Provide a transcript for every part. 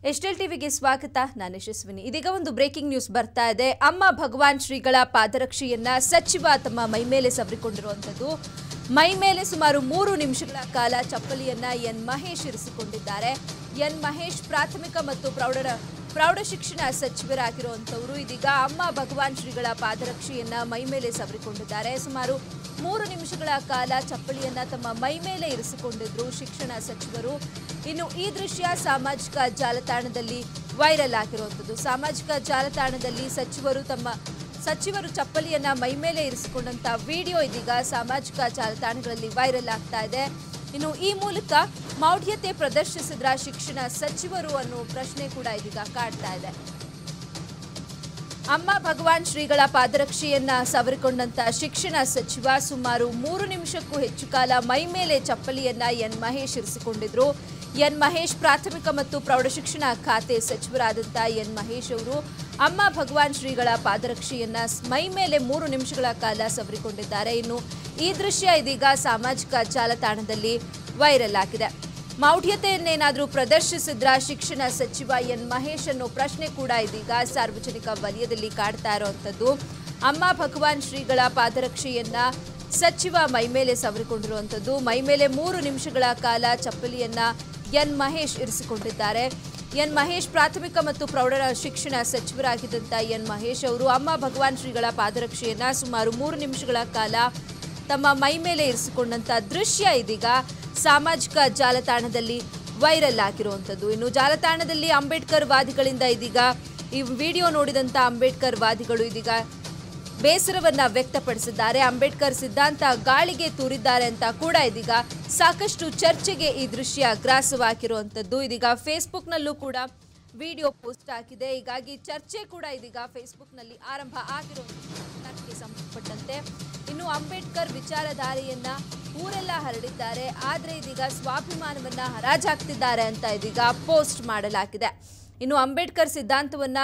ಎಸ್ಟೆಲ್ ಟಿವಿಗೆ ಸ್ವಾಗತ ನಾನು ಯಶಸ್ವಿನಿ ಇದೀಗ ಒಂದು ಬ್ರೇಕಿಂಗ್ ನ್ಯೂಸ್ ಬರ್ತಾ ಇದೆ ಅಮ್ಮ ಭಗವಾನ್ ಶ್ರೀಗಳ ಪಾದರಕ್ಷೆಯನ್ನ ಸಚಿವ ತಮ್ಮ ಮೈ ಮೇಲೆ ಸವರಿಕೊಂಡಿರುವಂಥದ್ದು ಮೈ ಮೇಲೆ ಸುಮಾರು ಮೂರು ನಿಮಿಷಗಳ ಕಾಲ ಚಪ್ಪಲಿಯನ್ನ ಎನ್ ಮಹೇಶ್ ಇರಿಸಿಕೊಂಡಿದ್ದಾರೆ ಎನ್ ಮಹೇಶ್ ಪ್ರಾಥಮಿಕ ಮತ್ತು ಪ್ರೌಢರ ಪ್ರೌಢಶಿಕ್ಷಣ ಸಚಿವರಾಗಿರುವಂಥವರು ಇದೀಗ ಅಮ್ಮ ಭಗವಾನ್ ಶ್ರೀಗಳ ಪಾದರಕ್ಷೆಯನ್ನ ಮೈ ಮೇಲೆ ಸವರಿಕೊಂಡಿದ್ದಾರೆ ಸುಮಾರು ಮೂರು ನಿಮಿಷಗಳ ಕಾಲ ಚಪ್ಪಲಿಯನ್ನ ತಮ್ಮ ಮೈ ಮೇಲೆ ಇರಿಸಿಕೊಂಡಿದ್ರು ಶಿಕ್ಷಣ ಸಚಿವರು ಇನ್ನು ಈ ದೃಶ್ಯ ಸಾಮಾಜಿಕ ಜಾಲತಾಣದಲ್ಲಿ ವೈರಲ್ ಆಗಿರುವಂಥದ್ದು ಸಾಮಾಜಿಕ ಜಾಲತಾಣದಲ್ಲಿ ಸಚಿವರು ತಮ್ಮ ಸಚಿವರು ಚಪ್ಪಲಿಯನ್ನ ಮೈ ಮೇಲೆ ಇರಿಸಿಕೊಂಡಂತ ವಿಡಿಯೋ ಇದೀಗ ಸಾಮಾಜಿಕ ಜಾಲತಾಣಗಳಲ್ಲಿ ವೈರಲ್ ಆಗ್ತಾ ಇದೆ ಇನ್ನು ಈ ಮೂಲಕ ಮೌಢ್ಯತೆ ಪ್ರದರ್ಶಿಸಿದ್ರ ಶಿಕ್ಷಣ ಸಚಿವರು ಅನ್ನೋ ಪ್ರಶ್ನೆ ಕೂಡ ಇದೀಗ ಕಾಡ್ತಾ ಇದೆ ಅಮ್ಮ ಭಗವಾನ್ ಶ್ರೀಗಳ ಪಾದರಕ್ಷೆಯನ್ನ ಸವರಿಕೊಂಡಂತ ಶಿಕ್ಷಣ ಸಚಿವ ಸುಮಾರು ಮೂರು ನಿಮಿಷಕ್ಕೂ ಹೆಚ್ಚು ಕಾಲ ಮೈ ಮೇಲೆ ಚಪ್ಪಲಿಯನ್ನ ಎನ್ ಮಹೇಶ್ ಇರಿಸಿಕೊಂಡಿದ್ರು ಎನ್ ಮಹೇಶ್ ಪ್ರಾಥಮಿಕ ಮತ್ತು ಪ್ರೌಢಶಿಕ್ಷಣ ಖಾತೆ ಸಚಿವರಾದಂಥ ಎನ್ ಮಹೇಶ್ ಅವರು ಅಮ್ಮ ಭಗವಾನ್ ಶ್ರೀಗಳ ಪಾದರಕ್ಷೆಯನ್ನ ಮೈ ಮೇಲೆ ಮೂರು ನಿಮಿಷಗಳ ಕಾಲ ಸವರಿಕೊಂಡಿದ್ದಾರೆ ಇನ್ನು ಈ ದೃಶ್ಯ ಇದೀಗ ಸಾಮಾಜಿಕ ಜಾಲತಾಣದಲ್ಲಿ ವೈರಲ್ ಆಗಿದೆ ಮೌಢ್ಯತೆಯನ್ನೇನಾದರೂ ಪ್ರದರ್ಶಿಸಿದ್ರ ಶಿಕ್ಷಣ ಸಚಿವ ಎನ್ ಮಹೇಶ್ ಅನ್ನೋ ಪ್ರಶ್ನೆ ಕೂಡ ಇದೀಗ ಸಾರ್ವಜನಿಕ ವಲಯದಲ್ಲಿ ಕಾಡ್ತಾ ಇರುವಂಥದ್ದು ಅಮ್ಮ ಭಗವಾನ್ ಶ್ರೀಗಳ ಪಾದರಕ್ಷೆಯನ್ನ ಸಚಿವ ಮೈ ಮೇಲೆ ಸವರಿಕೊಂಡಿರುವಂಥದ್ದು ಮೈ ಮೇಲೆ ಮೂರು ನಿಮಿಷಗಳ ಕಾಲ ಚಪ್ಪಲಿಯನ್ನ ಎನ್ ಮಹೇಶ್ ಇರಿಸಿಕೊಂಡಿದ್ದಾರೆ ಎನ್ ಮಹೇಶ್ ಪ್ರಾಥಮಿಕ ಮತ್ತು ಪ್ರೌಢ ಶಿಕ್ಷಣ ಸಚಿವರಾಗಿದ್ದಂಥ ಎನ್ ಮಹೇಶ್ ಅವರು ಅಮ್ಮ ಭಗವಾನ್ ಶ್ರೀಗಳ ಪಾದರಕ್ಷೆಯನ್ನ ಸುಮಾರು ಮೂರು ನಿಮಿಷಗಳ ಕಾಲ ತಮ್ಮ ಮೈ ಮೇಲೆ ಇರಿಸಿಕೊಂಡಂತ ದೃಶ್ಯ ಇದೀಗ ಸಾಮಾಜಿಕ ಜಾಲತಾಣದಲ್ಲಿ ವೈರಲ್ ಆಗಿರುವಂಥದ್ದು ಇನ್ನು ಜಾಲತಾಣದಲ್ಲಿ ಅಂಬೇಡ್ಕರ್ ವಾದಿಗಳಿಂದ ಇದೀಗ ಈ ವಿಡಿಯೋ ನೋಡಿದಂಥ ಅಂಬೇಡ್ಕರ್ ವಾದಿಗಳು ಇದೀಗ ಬೇಸರವನ್ನ ವ್ಯಕ್ತಪಡಿಸಿದ್ದಾರೆ ಅಂಬೇಡ್ಕರ್ ಸಿದ್ಧಾಂತ ಗಾಳಿಗೆ ತೂರಿದ್ದಾರೆ ಅಂತ ಕೂಡ ಇದೀಗ ಸಾಕಷ್ಟು ಚರ್ಚೆಗೆ ಈ ದೃಶ್ಯ ಗ್ರಾಸವಾಗಿರುವಂಥದ್ದು ಇದೀಗ ಫೇಸ್ಬುಕ್ನಲ್ಲೂ ಕೂಡ ವಿಡಿಯೋ ಪೋಸ್ಟ್ ಹಾಕಿದೆ ಹೀಗಾಗಿ ಚರ್ಚೆ ಕೂಡ ಇದೀಗ ಫೇಸ್ಬುಕ್ನಲ್ಲಿ ಆರಂಭ ಆಗಿರುವಂಥದ್ದು ಸಂಬಂಧಪಟ್ಟಂತೆ ಇನ್ನು ಅಂಬೇಡ್ಕರ್ ವಿಚಾರಧಾರೆಯನ್ನ ಊರೆಲ್ಲ ಹರಡಿದ್ದಾರೆ ಆದ್ರೆ ಇದೀಗ ಸ್ವಾಭಿಮಾನವನ್ನ ಹರಾಜಾಗ್ತಿದ್ದಾರೆ ಅಂತ ಇದೀಗ ಪೋಸ್ಟ್ ಮಾಡಲಾಗಿದೆ ಇನ್ನು ಅಂಬೇಡ್ಕರ್ ಸಿದ್ಧಾಂತವನ್ನ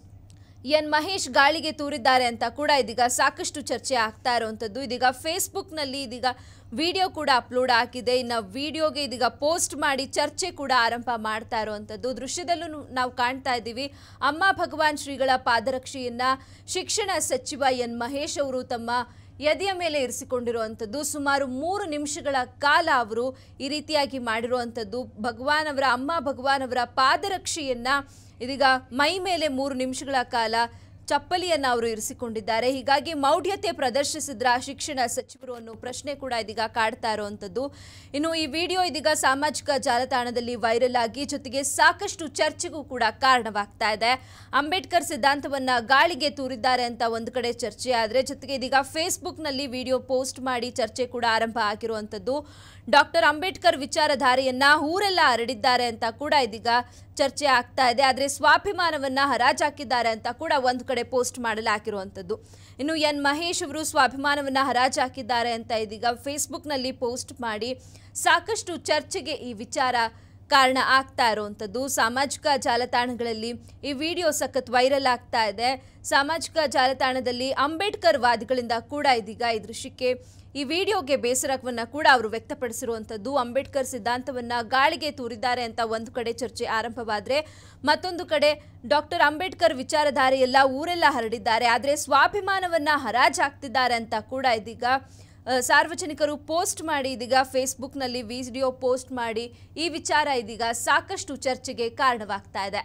ಎನ್ ಮಹೇಶ್ ಗಾಳಿಗೆ ತೂರಿದ್ದಾರೆ ಅಂತ ಕೂಡ ಇದೀಗ ಸಾಕಷ್ಟು ಚರ್ಚೆ ಆಗ್ತಾ ಇರುವಂಥದ್ದು ಇದೀಗ ಫೇಸ್ಬುಕ್ನಲ್ಲಿ ಇದೀಗ ವಿಡಿಯೋ ಕೂಡ ಅಪ್ಲೋಡ್ ಆಗಿದೆ ಇನ್ನು ವಿಡಿಯೋಗೆ ಇದೀಗ ಪೋಸ್ಟ್ ಮಾಡಿ ಚರ್ಚೆ ಕೂಡ ಆರಂಭ ಮಾಡ್ತಾ ಇರುವಂಥದ್ದು ದೃಶ್ಯದಲ್ಲೂ ನಾವು ಕಾಣ್ತಾ ಇದ್ದೀವಿ ಅಮ್ಮ ಭಗವಾನ್ ಶ್ರೀಗಳ ಪಾದರಕ್ಷೆಯನ್ನ ಶಿಕ್ಷಣ ಸಚಿವ ಎನ್ ಮಹೇಶ್ ಅವರು ತಮ್ಮ ಎದೆಯ ಮೇಲೆ ಇರಿಸಿಕೊಂಡಿರುವಂಥದ್ದು ಸುಮಾರು ಮೂರು ನಿಮಿಷಗಳ ಕಾಲ ಅವರು ಈ ರೀತಿಯಾಗಿ ಮಾಡಿರುವಂಥದ್ದು ಭಗವಾನ್ ಅವರ ಅಮ್ಮ ಭಗವಾನ್ ಅವರ ಪಾದರಕ್ಷೆಯನ್ನ ಇದೀಗ ಮೈ ಮೇಲೆ ಮೂರು ನಿಮಿಷಗಳ ಕಾಲ ಚಪ್ಪಲಿಯನ್ನು ಅವರು ಇರಿಸಿಕೊಂಡಿದ್ದಾರೆ ಹೀಗಾಗಿ ಮೌಢ್ಯತೆ ಪ್ರದರ್ಶಿಸಿದ್ರ ಶಿಕ್ಷಣ ಸಚಿವರು ಅನ್ನೋ ಪ್ರಶ್ನೆ ಕೂಡ ಇದೀಗ ಕಾಡ್ತಾ ಇರುವಂಥದ್ದು ಇನ್ನು ಈ ವಿಡಿಯೋ ಇದೀಗ ಸಾಮಾಜಿಕ ಜಾಲತಾಣದಲ್ಲಿ ವೈರಲ್ ಆಗಿ ಜೊತೆಗೆ ಸಾಕಷ್ಟು ಚರ್ಚೆಗೂ ಕೂಡ ಕಾರಣವಾಗ್ತಾ ಇದೆ ಅಂಬೇಡ್ಕರ್ ಸಿದ್ಧಾಂತವನ್ನ ಗಾಳಿಗೆ ತೂರಿದ್ದಾರೆ ಅಂತ ಒಂದು ಕಡೆ ಚರ್ಚೆ ಆದರೆ ಜೊತೆಗೆ ಇದೀಗ ಫೇಸ್ಬುಕ್ನಲ್ಲಿ ವಿಡಿಯೋ ಪೋಸ್ಟ್ ಮಾಡಿ ಚರ್ಚೆ ಕೂಡ ಆರಂಭ ಆಗಿರುವಂಥದ್ದು ಡಾಕ್ಟರ್ ಅಂಬೇಡ್ಕರ್ ವಿಚಾರಧಾರೆಯನ್ನ ಊರೆಲ್ಲ ಹರಡಿದ್ದಾರೆ ಅಂತ ಕೂಡ ಇದೀಗ ಚರ್ಚೆ ಆಗ್ತಾ ಇದೆ ಆದರೆ ಸ್ವಾಭಿಮಾನವನ್ನ ಹರಾಜಾಕಿದ್ದಾರೆ ಅಂತ ಕೂಡ ಒಂದು ಕಡೆ ಪೋಸ್ಟ್ ಮಾಡಲಾಗಿರುವಂಥದ್ದು ಇನ್ನು ಎನ್ ಮಹೇಶ್ ಅವರು ಸ್ವಾಭಿಮಾನವನ್ನ ಹರಾಜಾಕಿದ್ದಾರೆ ಅಂತ ಇದೀಗ ಫೇಸ್ಬುಕ್ನಲ್ಲಿ ಪೋಸ್ಟ್ ಮಾಡಿ ಸಾಕಷ್ಟು ಚರ್ಚೆಗೆ ಈ ವಿಚಾರ ಕಾರಣ ಆಗ್ತಾ ಇರುವಂಥದ್ದು ಸಾಮಾಜಿಕ ಜಾಲತಾಣಗಳಲ್ಲಿ ಈ ವಿಡಿಯೋ ಸಖತ್ ವೈರಲ್ ಆಗ್ತಾ ಇದೆ ಸಾಮಾಜಿಕ ಜಾಲತಾಣದಲ್ಲಿ ಅಂಬೇಡ್ಕರ್ ವಾದಿಗಳಿಂದ ಕೂಡ ಇದೀಗ ಈ ದೃಶ್ಯಕ್ಕೆ ಈ ವಿಡಿಯೋಗೆ ಬೇಸರವನ್ನ ಕೂಡ ಅವರು ವ್ಯಕ್ತಪಡಿಸಿರುವಂಥದ್ದು ಅಂಬೇಡ್ಕರ್ ಸಿದ್ಧಾಂತವನ್ನ ಗಾಳಿಗೆ ತೂರಿದ್ದಾರೆ ಅಂತ ಒಂದು ಕಡೆ ಚರ್ಚೆ ಆರಂಭವಾದರೆ ಮತ್ತೊಂದು ಕಡೆ ಡಾಕ್ಟರ್ ಅಂಬೇಡ್ಕರ್ ವಿಚಾರಧಾರೆಯೆಲ್ಲ ಊರೆಲ್ಲ ಹರಡಿದ್ದಾರೆ ಆದರೆ ಸ್ವಾಭಿಮಾನವನ್ನ ಹರಾಜಾಗ್ತಿದ್ದಾರೆ ಅಂತ ಕೂಡ ಇದೀಗ ಅಹ್, ಸಾರ್ವಜನಿಕರು ಪೋಸ್ಟ್ ಮಾಡಿ ಇದೀಗ ಫೇಸ್ಬುಕ್ನಲ್ಲಿ ವಿಡಿಯೋ ಪೋಸ್ಟ್ ಮಾಡಿ ಈ ವಿಚಾರ ಇದೀಗ ಸಾಕಷ್ಟು ಚರ್ಚೆಗೆ ಕಾರಣವಾಗ್ತಾ ಇದೆ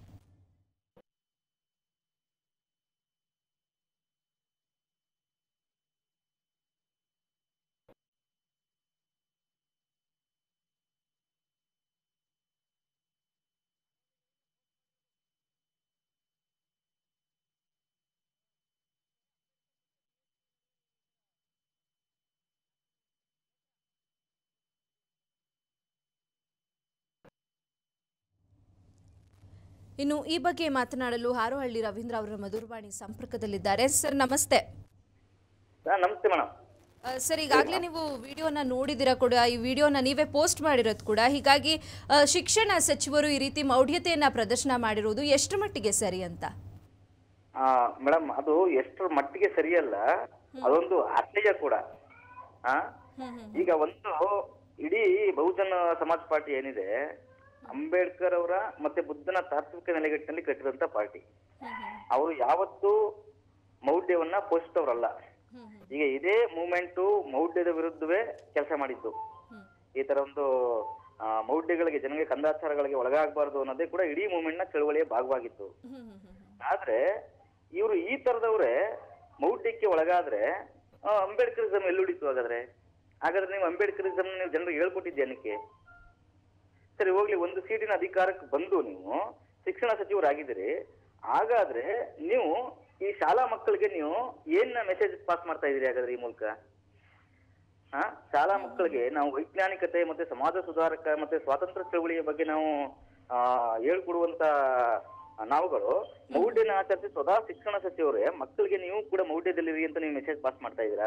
ಇನ್ನು ಈ ಬಗ್ಗೆ ಮಾತನಾಡಲು ಹಾರೋಹಳ್ಳಿ ರವೀಂದ್ರ ಅವರ ಮಧುರವಾಣಿ ಸಂಪರ್ಕದಲ್ಲಿದ್ದಾರೆ ಸರ್ ನಮಸ್ತೆ ಹಾ ನಮಸ್ತೆ ಮೇಡಮ್ ಆ, ಸರ್ ಈಗಾಗಲೇ ನೀವು ವಿಡಿಯೋನ ನೋಡಿದಿರ ಕೂಡ ಈ ವಿಡಿಯೋನ ನೀವೇ ಪೋಸ್ಟ್ ಮಾಡಿರೋದು ಕೂಡ ಹೀಗಾಗಿ ಆ, ಶಿಕ್ಷಣ ಸಚಿವರು ಈ ರೀತಿ ಮೌಢ್ಯತೆಯನ್ನ ಪ್ರದರ್ಶನ ಮಾಡಿರೋದು ಎಷ್ಟು ಮಟ್ಟಿಗೆ ಸರಿ ಅಂತ ಮೇಡಮ್ ಅದು ಎಷ್ಟರ ಮಟ್ಟಿಗೆ ಸರಿಯಲ್ಲ ಅದೊಂದು ಅಸಹ್ಯ ಕೂಡ ಆ ಈಗ ಒಂದು ಇಡೀ ಬಹುಜನ ಸಮಾಜ್ ಪಾರ್ಟಿ ಏನಿದೆ ಅಂಬೇಡ್ಕರ್ ಅವರ ಮತ್ತೆ ಬುದ್ಧನ ತಾತ್ವಿಕ ನೆಲೆಗಟ್ಟಿನಲ್ಲಿ ಕಟ್ಟಿದಂತ ಪಾರ್ಟಿ ಅವರು ಯಾವತ್ತೂ ಮೌಢ್ಯವನ್ನ ಪೋಷಿಸಿದವರಲ್ಲ ಈಗ ಇದೇ ಮೂವ್ಮೆಂಟು ಮೌಢ್ಯದ ವಿರುದ್ಧವೇ ಕೆಲಸ ಮಾಡಿದ್ದು ಈ ತರ ಒಂದು ಆ, ಮೌಢ್ಯಗಳಿಗೆ ಜನಗಳಿಗೆ ಕಂದಾಚಾರಗಳಿಗೆ ಒಳಗಾಗಬಾರ್ದು ಅನ್ನೋದೇ ಕೂಡ ಇಡೀ ಮೂವ್ಮೆಂಟ್ ನ ಚಳವಳಿಯ ಭಾಗವಾಗಿತ್ತು ಆದ್ರೆ ಇವರು ಈ ತರದವ್ರೆ ಮೌಢ್ಯಕ್ಕೆ ಒಳಗಾದ್ರೆ ಆ, ಅಂಬೇಡ್ಕರಿಸಂ ಎಲ್ಲುಡಿತು ಹಾಗಾದ್ರೆ ಹಾಗಾದ್ರೆ ನೀವು ಅಂಬೇಡ್ಕರಿಸಂ ನೀವು ಜನರಿಗೆ ಹೇಳ್ಕೊಟ್ಟಿದ್ದೆ ಏನಕ್ಕೆ ಸರಿ ಹೋಗ್ಲಿ ಒಂದು ಸೀಟಿನ ಅಧಿಕಾರಕ್ಕೆ ಬಂದು ನೀವು ಶಿಕ್ಷಣ ಸಚಿವರಾಗಿದ್ದೀರಿ ಹಾಗಾದ್ರೆ ನೀವು ಈ ಶಾಲಾ ಮಕ್ಕಳಿಗೆ ನೀವು ಏನ್ ಮೆಸೇಜ್ ಪಾಸ್ ಮಾಡ್ತಾ ಇದೀರಿ ಹಾಗಾದ್ರೆ ಈ ಮೂಲಕ ಹಾ ಶಾಲಾ ಮಕ್ಕಳಿಗೆ ನಾವು ವೈಜ್ಞಾನಿಕತೆ ಮತ್ತೆ ಸಮಾಜ ಸುಧಾರಕ ಮತ್ತೆ ಸ್ವಾತಂತ್ರ್ಯ ಚಳವಳಿಯ ಬಗ್ಗೆ ನಾವು ಆ ಹೇಳ್ಕೊಡುವಂತ ನಾವುಗಳು ಮೌಢ್ಯನ ಆಚರಿಸಿ ಸ್ವತಃ ಶಿಕ್ಷಣ ಸಚಿವರೇ ಮಕ್ಕಳಿಗೆ ನೀವು ಕೂಡ ಮೌಢ್ಯದಲ್ಲಿರಿ ಅಂತ ನೀವು ಮೆಸೇಜ್ ಪಾಸ್ ಮಾಡ್ತಾ ಇದ್ದೀರಾ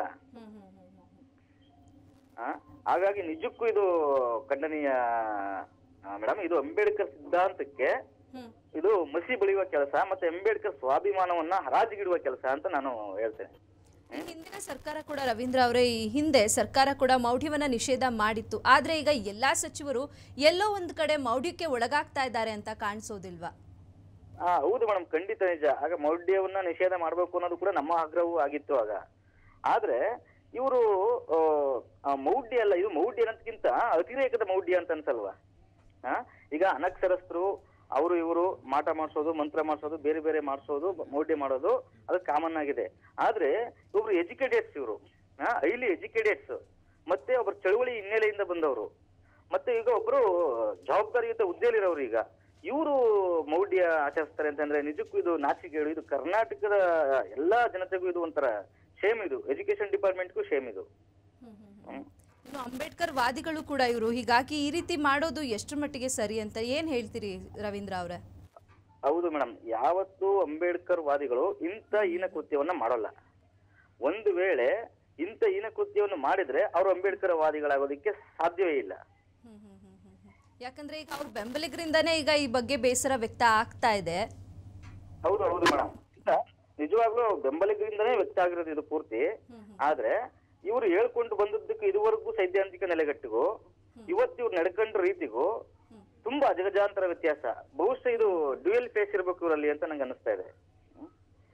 ಆ? ಹಾಗಾಗಿ ನಿಜಕ್ಕೂ ಇದು ಖಂಡನೀಯ ಮೇಡಮ್ ಇದು ಅಂಬೇಡ್ಕರ್ ಸಿದ್ಧಾಂತಕ್ಕೆ ಇದು ಮಸಿ ಬೆಳೆಯುವ ಕೆಲಸ ಮತ್ತೆ ಅಂಬೇಡ್ಕರ್ ಸ್ವಾಭಿಮಾನವನ್ನ ಹರಾಜಿಗಿಡುವ ಕೆಲಸ ಅಂತ ನಾನು ಹೇಳ್ತೇನೆ ಈ ಹಿಂದಿನ ಸರ್ಕಾರ ಕೂಡ ರವೀಂದ್ರ ಅವರೇ ಈ ಹಿಂದೆ ಸರ್ಕಾರ ಕೂಡ ಮೌಢ್ಯವನ್ನ ನಿಷೇಧ ಮಾಡಿತ್ತು ಆದ್ರೆ ಈಗ ಎಲ್ಲಾ ಸಚಿವರು ಎಲ್ಲೋ ಒಂದು ಕಡೆ ಮೌಢ್ಯಕ್ಕೆ ಒಳಗಾಗ್ತಾ ಇದ್ದಾರೆ ಅಂತ ಕಾಣಿಸೋದಿಲ್ವಾ ಹಾ ಹೌದು ಮೇಡಮ್ ಖಂಡಿತ ನಿಜ ಆಗ ಮೌಢ್ಯವನ್ನ ನಿಷೇಧ ಮಾಡಬೇಕು ಅನ್ನೋದು ಕೂಡ ನಮ್ಮ ಆಗ್ರಹವೂ ಆಗಿತ್ತು ಆಗ ಆದ್ರೆ ಇವರು ಮೌಢ್ಯ ಅಲ್ಲ ಇದು ಮೌಢ್ಯ ಅನ್ನೋದಕ್ಕಿಂತ ಅತಿರೇಕದ ಮೌಢ್ಯ ಅಂತ ಅನ್ಸಲ್ವಾ ಹಾ ಈಗ ಅನಕ್ಷರಸ್ಥರು ಅವರು ಇವರು ಮಾಟ ಮಾಡಿಸೋದು ಮಂತ್ರ ಮಾಡಿಸೋದು ಬೇರೆ ಬೇರೆ ಮಾಡಿಸೋದು ಮೌಢ್ಯ ಮಾಡೋದು ಅದು ಕಾಮನ್ ಆಗಿದೆ ಆದ್ರೆ ಒಬ್ರು ಎಜುಕೇಟೆಡ್ಸ್ ಇವರು ಹೈಲಿ ಎಜುಕೇಟೆಡ್ಸ್ ಮತ್ತೆ ಒಬ್ರು ಚಳುವಳಿ ಹಿನ್ನೆಲೆಯಿಂದ ಬಂದವರು ಮತ್ತೆ ಈಗ ಒಬ್ರು ಜವಾಬ್ದಾರಿಯುತ ಹುದ್ದೆಯಲ್ಲಿರೋರು ಈಗ ಇವರು ಮೌಢ್ಯ ಆಚರಿಸ್ತಾರೆ ಅಂತಂದ್ರೆ ನಿಜಕ್ಕೂ ಇದು ನಾಚಿಕೆಗಳು ಇದು ಕರ್ನಾಟಕದ ಎಲ್ಲಾ ಜನತೆಗೂ ಇದು ಒಂಥರ ಶೇಮ್ ಇದು ಎಜುಕೇಶನ್ ಡಿಪಾರ್ಟ್ಮೆಂಟ್ಗೂ ಶೇಮ್ ಇದು ಹ್ಮ್. ಇನ್ನು ಅಂಬೇಡ್ಕರ್ ವಾದಿಗಳು ಕೂಡ ಇವರು ಹೀಗಾಗಿ ಈ ರೀತಿ ಮಾಡೋದು ಎಷ್ಟು ಮಟ್ಟಿಗೆ ಸರಿ ಅಂತ ಏನ್ ಹೇಳ್ತೀರಿ ರವೀಂದ್ರ ಅವರೇ ಹೌದು ಮೇಡಮ್ ಯಾವತ್ತೂ ಅಂಬೇಡ್ಕರ್ ವಾದಿಗಳು ಇಂಥ ಹೀನ ಕೃತ್ಯವನ್ನ ಮಾಡೋಲ್ಲ ಒಂದು ವೇಳೆ ಇಂಥ ಹೀನ ಕೃತ್ಯವನ್ನು ಮಾಡಿದ್ರೆ ಅವರು ಅಂಬೇಡ್ಕರ್ ವಾದಿಗಳಾಗೋದಕ್ಕೆ ಸಾಧ್ಯವೇ ಇಲ್ಲ ಯಾಕಂದ್ರೆ ಈಗ ಅವ್ರ ಬೆಂಬಲಿಗರಿಂದಾನೇ ಈಗ ಈ ಬಗ್ಗೆ ಬೇಸರ ವ್ಯಕ್ತ ಆಗ್ತಾ ಇದೆ ಹೌದು ಹೌದು ಮೇಡಮ್ ನಿಜವಾಗ್ಲೂ ಬೆಂಬಲಿಗರಿಂದನೇ ವ್ಯಕ್ತ ಆಗಿರೋದು ಇದು ಪೂರ್ತಿ ಆದ್ರೆ ಇವರು ಹೇಳ್ಕೊಂಡು ಬಂದದ್ದಕ್ಕೆ ಇದುವರೆಗೂ ಸೈದ್ಧಾಂತಿಕ ನೆಲೆಗಟ್ಟಿಗೂ ಇವತ್ತು ಇವ್ರು ನಡ್ಕೊಂಡ ರೀತಿಗೂ ತುಂಬಾ ಅಜಗಜಾಂತರ ವ್ಯತ್ಯಾಸ ಬಹುಶಃ ಇದು ಡ್ಯೂಯಲ್ ಫೇಸ್ ಇರ್ಬೇಕು ಇವರಲ್ಲಿ ಅಂತ ನಂಗೆ ಅನಿಸ್ತಾ ಇದೆ ಹ್ಮ್.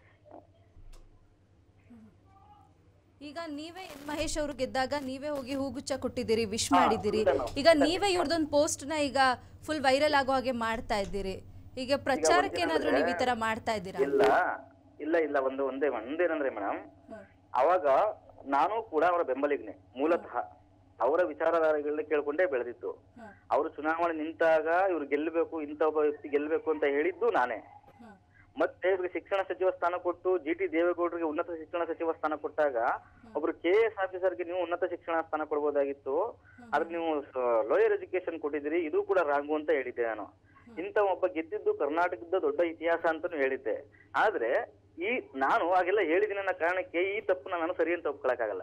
ಈಗ ನೀವೇ ಎನ್ ಮಹೇಶ್ ಅವರು ಗೆದ್ದಾಗ ನೀವೇ ಹೋಗಿ ಹೂಗುಚ್ಚ ಕೊಟ್ಟಿದ್ದೀರಿ ವಿಶ್ ಮಾಡಿದ್ದೀರಿ ಈಗ ನೀವೇ ಇವ್ರದೊಂದು ಪೋಸ್ಟ್ ನ ಈಗ ಫುಲ್ ವೈರಲ್ ಆಗೋ ಹಾಗೆ ಮಾಡ್ತಾ ಇದ್ದೀರಿ ಈಗ ಪ್ರಚಾರಕ್ಕೆ ಏನಾದ್ರೂ ನೀವು ಈ ತರ ಮಾಡ್ತಾ ಇದ್ದೀರಾ ಇಲ್ಲ ಇಲ್ಲ ಇಲ್ಲ ಒಂದು ಒಂದೇ ಒಂದೇನಂದ್ರೆ ಮೇಡಮ್ ಅವಾಗ ನಾನು ಕೂಡ ಅವರ ಬೆಂಬಲಿಗನೆ ಮೂಲತಃ ಅವರ ವಿಚಾರಧಾರೆಗಳನ್ನ ಕೇಳ್ಕೊಂಡೇ ಬೆಳೆದಿತ್ತು ಅವರು ಚುನಾವಣೆ ನಿಂತಾಗ ಇವ್ರು ಗೆಲ್ಲಬೇಕು ಇಂಥ ಒಬ್ಬ ವ್ಯಕ್ತಿ ಗೆಲ್ಲಬೇಕು ಅಂತ ಹೇಳಿದ್ದು ನಾನೇ ಮತ್ತೆ ಇವ್ರಿಗೆ ಶಿಕ್ಷಣ ಸಚಿವ ಸ್ಥಾನ ಕೊಟ್ಟು ಜಿ ಟಿ ದೇವೇಗೌಡರಿಗೆ ಉನ್ನತ ಶಿಕ್ಷಣ ಸಚಿವ ಸ್ಥಾನ ಕೊಟ್ಟಾಗ ಒಬ್ರು ಕೆ ಎಸ್ ಆಫೀಸರ್ಗೆ ನೀವು ಉನ್ನತ ಶಿಕ್ಷಣ ಸ್ಥಾನ ಕೊಡ್ಬೋದಾಗಿತ್ತು ಆದ್ರೆ ನೀವು ಲೋಯರ್ ಎಜುಕೇಶನ್ ಕೊಟ್ಟಿದ್ದೀರಿ ಇದು ಕೂಡ ರಾಂಗು ಅಂತ ಹೇಳಿದ್ದೆ ನಾನು ಇಂಥ ಒಬ್ಬ ಗೆದ್ದಿದ್ದು ಕರ್ನಾಟಕದ ದೊಡ್ಡ ಇತಿಹಾಸ ಅಂತಾನು ಹೇಳಿದ್ದೆ ಆದ್ರೆ ಈ ನಾನು ಹಾಗೆಲ್ಲ ಹೇಳಿದ್ದೀನಿ ಅನ್ನೋ ಕಾರಣಕ್ಕೆ ಈ ತಪ್ಪನ್ನ ನಾನು ಸರಿ ಅಂತ ಒಪ್ಕೊಳಕ್ಕಾಗಲ್ಲ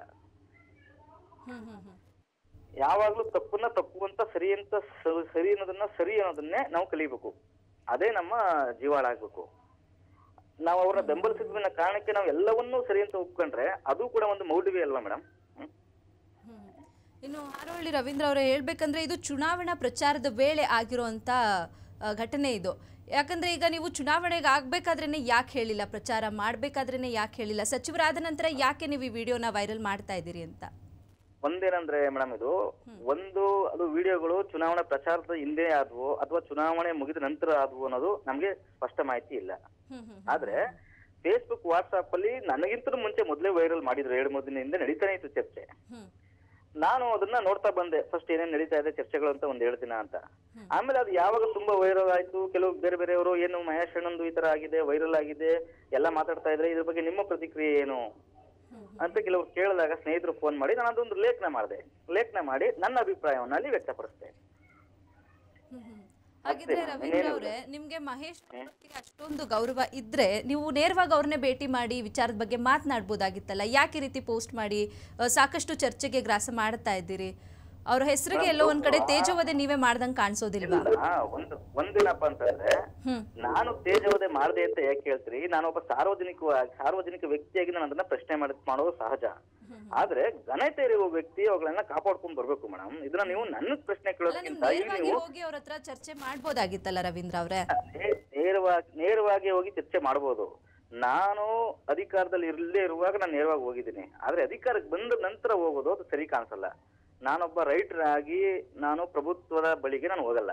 ಯಾವಾಗ್ಲೂ ತಪ್ಪನ್ನ ತಪ್ಪು ಅಂತ ಸರಿ ಅಂತ ಸ- ಸರಿ ಅನ್ನೋದನ್ನ ಸರಿ ಅನ್ನೋದನ್ನೇ ನಾವು ಕಲಿಬೇಕು ಅದೇ ನಮ್ಮ ಜೀವಾಳ ಆಗ್ಬೇಕು ನಾವು ಅವ್ರನ್ನ ಬೆಂಬಲಿಸಿದ್ವಿನ ಕಾರಣಕ್ಕೆ ನಾವು ಎಲ್ಲವನ್ನೂ ಸರಿ ಅಂತ ಒಪ್ಕೊಂಡ್ರೆ ಅದು ಕೂಡ ಒಂದು ಮೌಢ್ಯವೇ ಅಲ್ವಾ ಮೇಡಮ್ ಹ್ಮ್. ಇನ್ನು ಹಾರೋಹಳ್ಳಿ ರವೀಂದ್ರ ಅವರೇ ಹೇಳ್ಬೇಕಂದ್ರೆ ಇದು ಚುನಾವಣಾ ಪ್ರಚಾರದ ವೇಳೆ ಆಗಿರುವಂತ ಆ, ಘಟನೆ ಇದು ಯಾಕಂದ್ರೆ ಈಗ ನೀವು ಚುನಾವಣೆಗೆ ಆಗ್ಬೇಕಾದ್ರೇನೆ ಯಾಕೆ ಹೇಳಿಲ್ಲ ಪ್ರಚಾರ ಮಾಡ್ಬೇಕಾದ್ರೇನೆ ಯಾಕೆ ಹೇಳಿಲ್ಲ ಸಚಿವರಾದ ನಂತರ ಯಾಕೆ ನೀವು ಈ ವಿಡಿಯೋನ ವೈರಲ್ ಮಾಡ್ತಾ ಇದ್ದೀರಿ ಅಂತ ಒಂದೇನಂದ್ರೆ ಮೇಡಮ್ ಇದು ಒಂದು ಅದು ವಿಡಿಯೋಗಳು ಚುನಾವಣಾ ಪ್ರಚಾರದ ಹಿಂದೆ ಆದ್ವು ಅಥವಾ ಚುನಾವಣೆ ಮುಗಿದ ನಂತರ ಆದ್ವು ಅನ್ನೋದು ನಮ್ಗೆ ಸ್ಪಷ್ಟ ಮಾಹಿತಿ ಇಲ್ಲ ಹ್ಮ್ ಹ್ಮ್ ಆದ್ರೆ ಫೇಸ್ಬುಕ್ ವಾಟ್ಸ್ಆಪ್ ಅಲ್ಲಿ ನನಗಿಂತ ಮುಂಚೆ ಮೊದಲೇ ವೈರಲ್ ಮಾಡಿದ್ರು ಎರಡು ಮೂರು ದಿನದಿಂದ ನಡೀತಾನೆ ಇತ್ತು ಚರ್ಚೆ ಹ್ಮ್ ನಾನು ಅದನ್ನ ನೋಡ್ತಾ ಬಂದೆ ಫಸ್ಟ್ ಏನೇನ್ ನಡೀತಾ ಇದೆ ಚರ್ಚೆಗಳು ಅಂತ ಒಂದ್ ಏಳು ದಿನ ಅಂತ ಆಮೇಲೆ ಅದು ಯಾವಾಗ ತುಂಬಾ ವೈರಲ್ ಆಯ್ತು ಕೆಲವು ಬೇರೆ ಬೇರೆಯವರು ಏನು ಮಹೇಶ್ ಅಣ್ಣಂದು ಈ ತರ ಆಗಿದೆ ವೈರಲ್ ಆಗಿದೆ ಎಲ್ಲ ಮಾತಾಡ್ತಾ ಇದ್ರೆ ಇದ್ರ ಬಗ್ಗೆ ನಿಮ್ಮ ಪ್ರತಿಕ್ರಿಯೆ ಏನು ಅಂತ ಕೆಲವರು ಕೇಳಿದಾಗ ಸ್ನೇಹಿತರು ಫೋನ್ ಮಾಡಿ ನಾನು ಅದೊಂದು ಲೇಖನ ಮಾಡಿದೆ ಲೇಖನ ಮಾಡಿ ನನ್ನ ಅಭಿಪ್ರಾಯವನ್ನ ಅಲ್ಲಿ ವ್ಯಕ್ತಪಡಿಸಿದೆ ಹ್ಮ್ ಹ್ಮ್. ಹಾಗಿದ್ರೆ ರವೀಂದ್ರ ಅವರೇ ನಿಮ್ಗೆ ಮಹೇಶ್ ಬಗ್ಗೆ ಅಷ್ಟೊಂದು ಗೌರವ ಇದ್ರೆ ನೀವು ನೇರವಾಗಿ ಅವ್ರನ್ನೇ ಭೇಟಿ ಮಾಡಿ ವಿಚಾರದ ಬಗ್ಗೆ ಮಾತನಾಡ್ಬೋದಾಗಿತ್ತಲ್ಲ ಯಾಕೆ ಈ ರೀತಿ ಪೋಸ್ಟ್ ಮಾಡಿ ಆ, ಸಾಕಷ್ಟು ಚರ್ಚೆಗೆ ಗ್ರಾಸ ಮಾಡ್ತಾ ಇದ್ದೀರಿ ಅವ್ರ ಹೆಸರಿಗೆ ಎಲ್ಲೋ ಒಂದ್ ಕಡೆ ತೇಜೋವಧೆ ನೀವೇ ಮಾಡ್ದಂಗ್ ಕಾಣಿಸೋದಿಲ್ವಾ ಇಲ್ಲ ಒಂದು ಒಂದೇನಪ್ಪ ಅಂತಂದ್ರೆ ಹ್ಮ್ ನಾನು ತೇಜವಧೆ ಮಾಡಿದೆ ಅಂತ ಯಾಕೆ ಹೇಳ್ತೀರಿ ನಾನೊಬ್ಬ ಸಾರ್ವಜನಿಕವಾಗಿ ಸಾರ್ವಜನಿಕ ವ್ಯಕ್ತಿಯಾಗಿ ನಾನು ಅದನ್ನ ಪ್ರಶ್ನೆ ಮಾಡಿ ಮಾಡೋದು ಸಹಜ ಆದ್ರೆ ಘನತೆ ಇರುವ ವ್ಯಕ್ತಿ ಅವುಗಳನ್ನ ಕಾಪಾಡ್ಕೊಂಡ್ ಬರ್ಬೇಕು ಮೇಡಮ್ ಇದನ್ನ ನೀವು ನನ್ನ ಪ್ರಶ್ನೆ ಅಲ್ಲ ನಿಮ್ ಕೇಳೋದಕ್ಕಿಂತ ಈಗ ನೇರವಾಗಿ ನೀವು ಹೋಗಿ ಅವ್ರ ಹತ್ರ ಚರ್ಚೆ ಮಾಡ್ಬೋದಾಗಿತ್ತಲ್ಲ ರವೀಂದ್ರ ಅವ್ರೆ ನೇ- ನೇರವಾಗಿ ನೇರವಾಗಿ ಹೋಗಿ ಚರ್ಚೆ ಮಾಡ್ಬೋದು ನಾನು ಅಧಿಕಾರದಲ್ಲಿ ಇರದೇ ಇರುವಾಗ ನಾನು ನೇರವಾಗಿ ಹೋಗಿದ್ದೀನಿ ಆದ್ರೆ ಅಧಿಕಾರಕ್ಕೆ ಬಂದ ನಂತರ ಹೋಗೋದು ಅದು ಸರಿ ಕಾಣಿಸಲ್ಲ ನಾನೊಬ್ಬ ರೈಟರ್ ಆಗಿ ನಾನು ಪ್ರಭುತ್ವದ ಬಳಿಗೆ ನಾನು ಹೋಗಲ್ಲ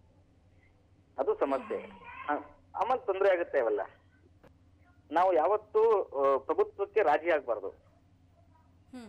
ಅದು ಸಮಸ್ಯೆ ಹ, ಆಮೇಲೆ ತೊಂದರೆ ಆಗುತ್ತೆ ಅವೆಲ್ಲ ನಾವು ಯಾವತ್ತೂ ಆ, ಪ್ರಭುತ್ವಕ್ಕೆ ರಾಜಿ ಆಗ್ಬಾರ್ದು ಹ್ಮ್.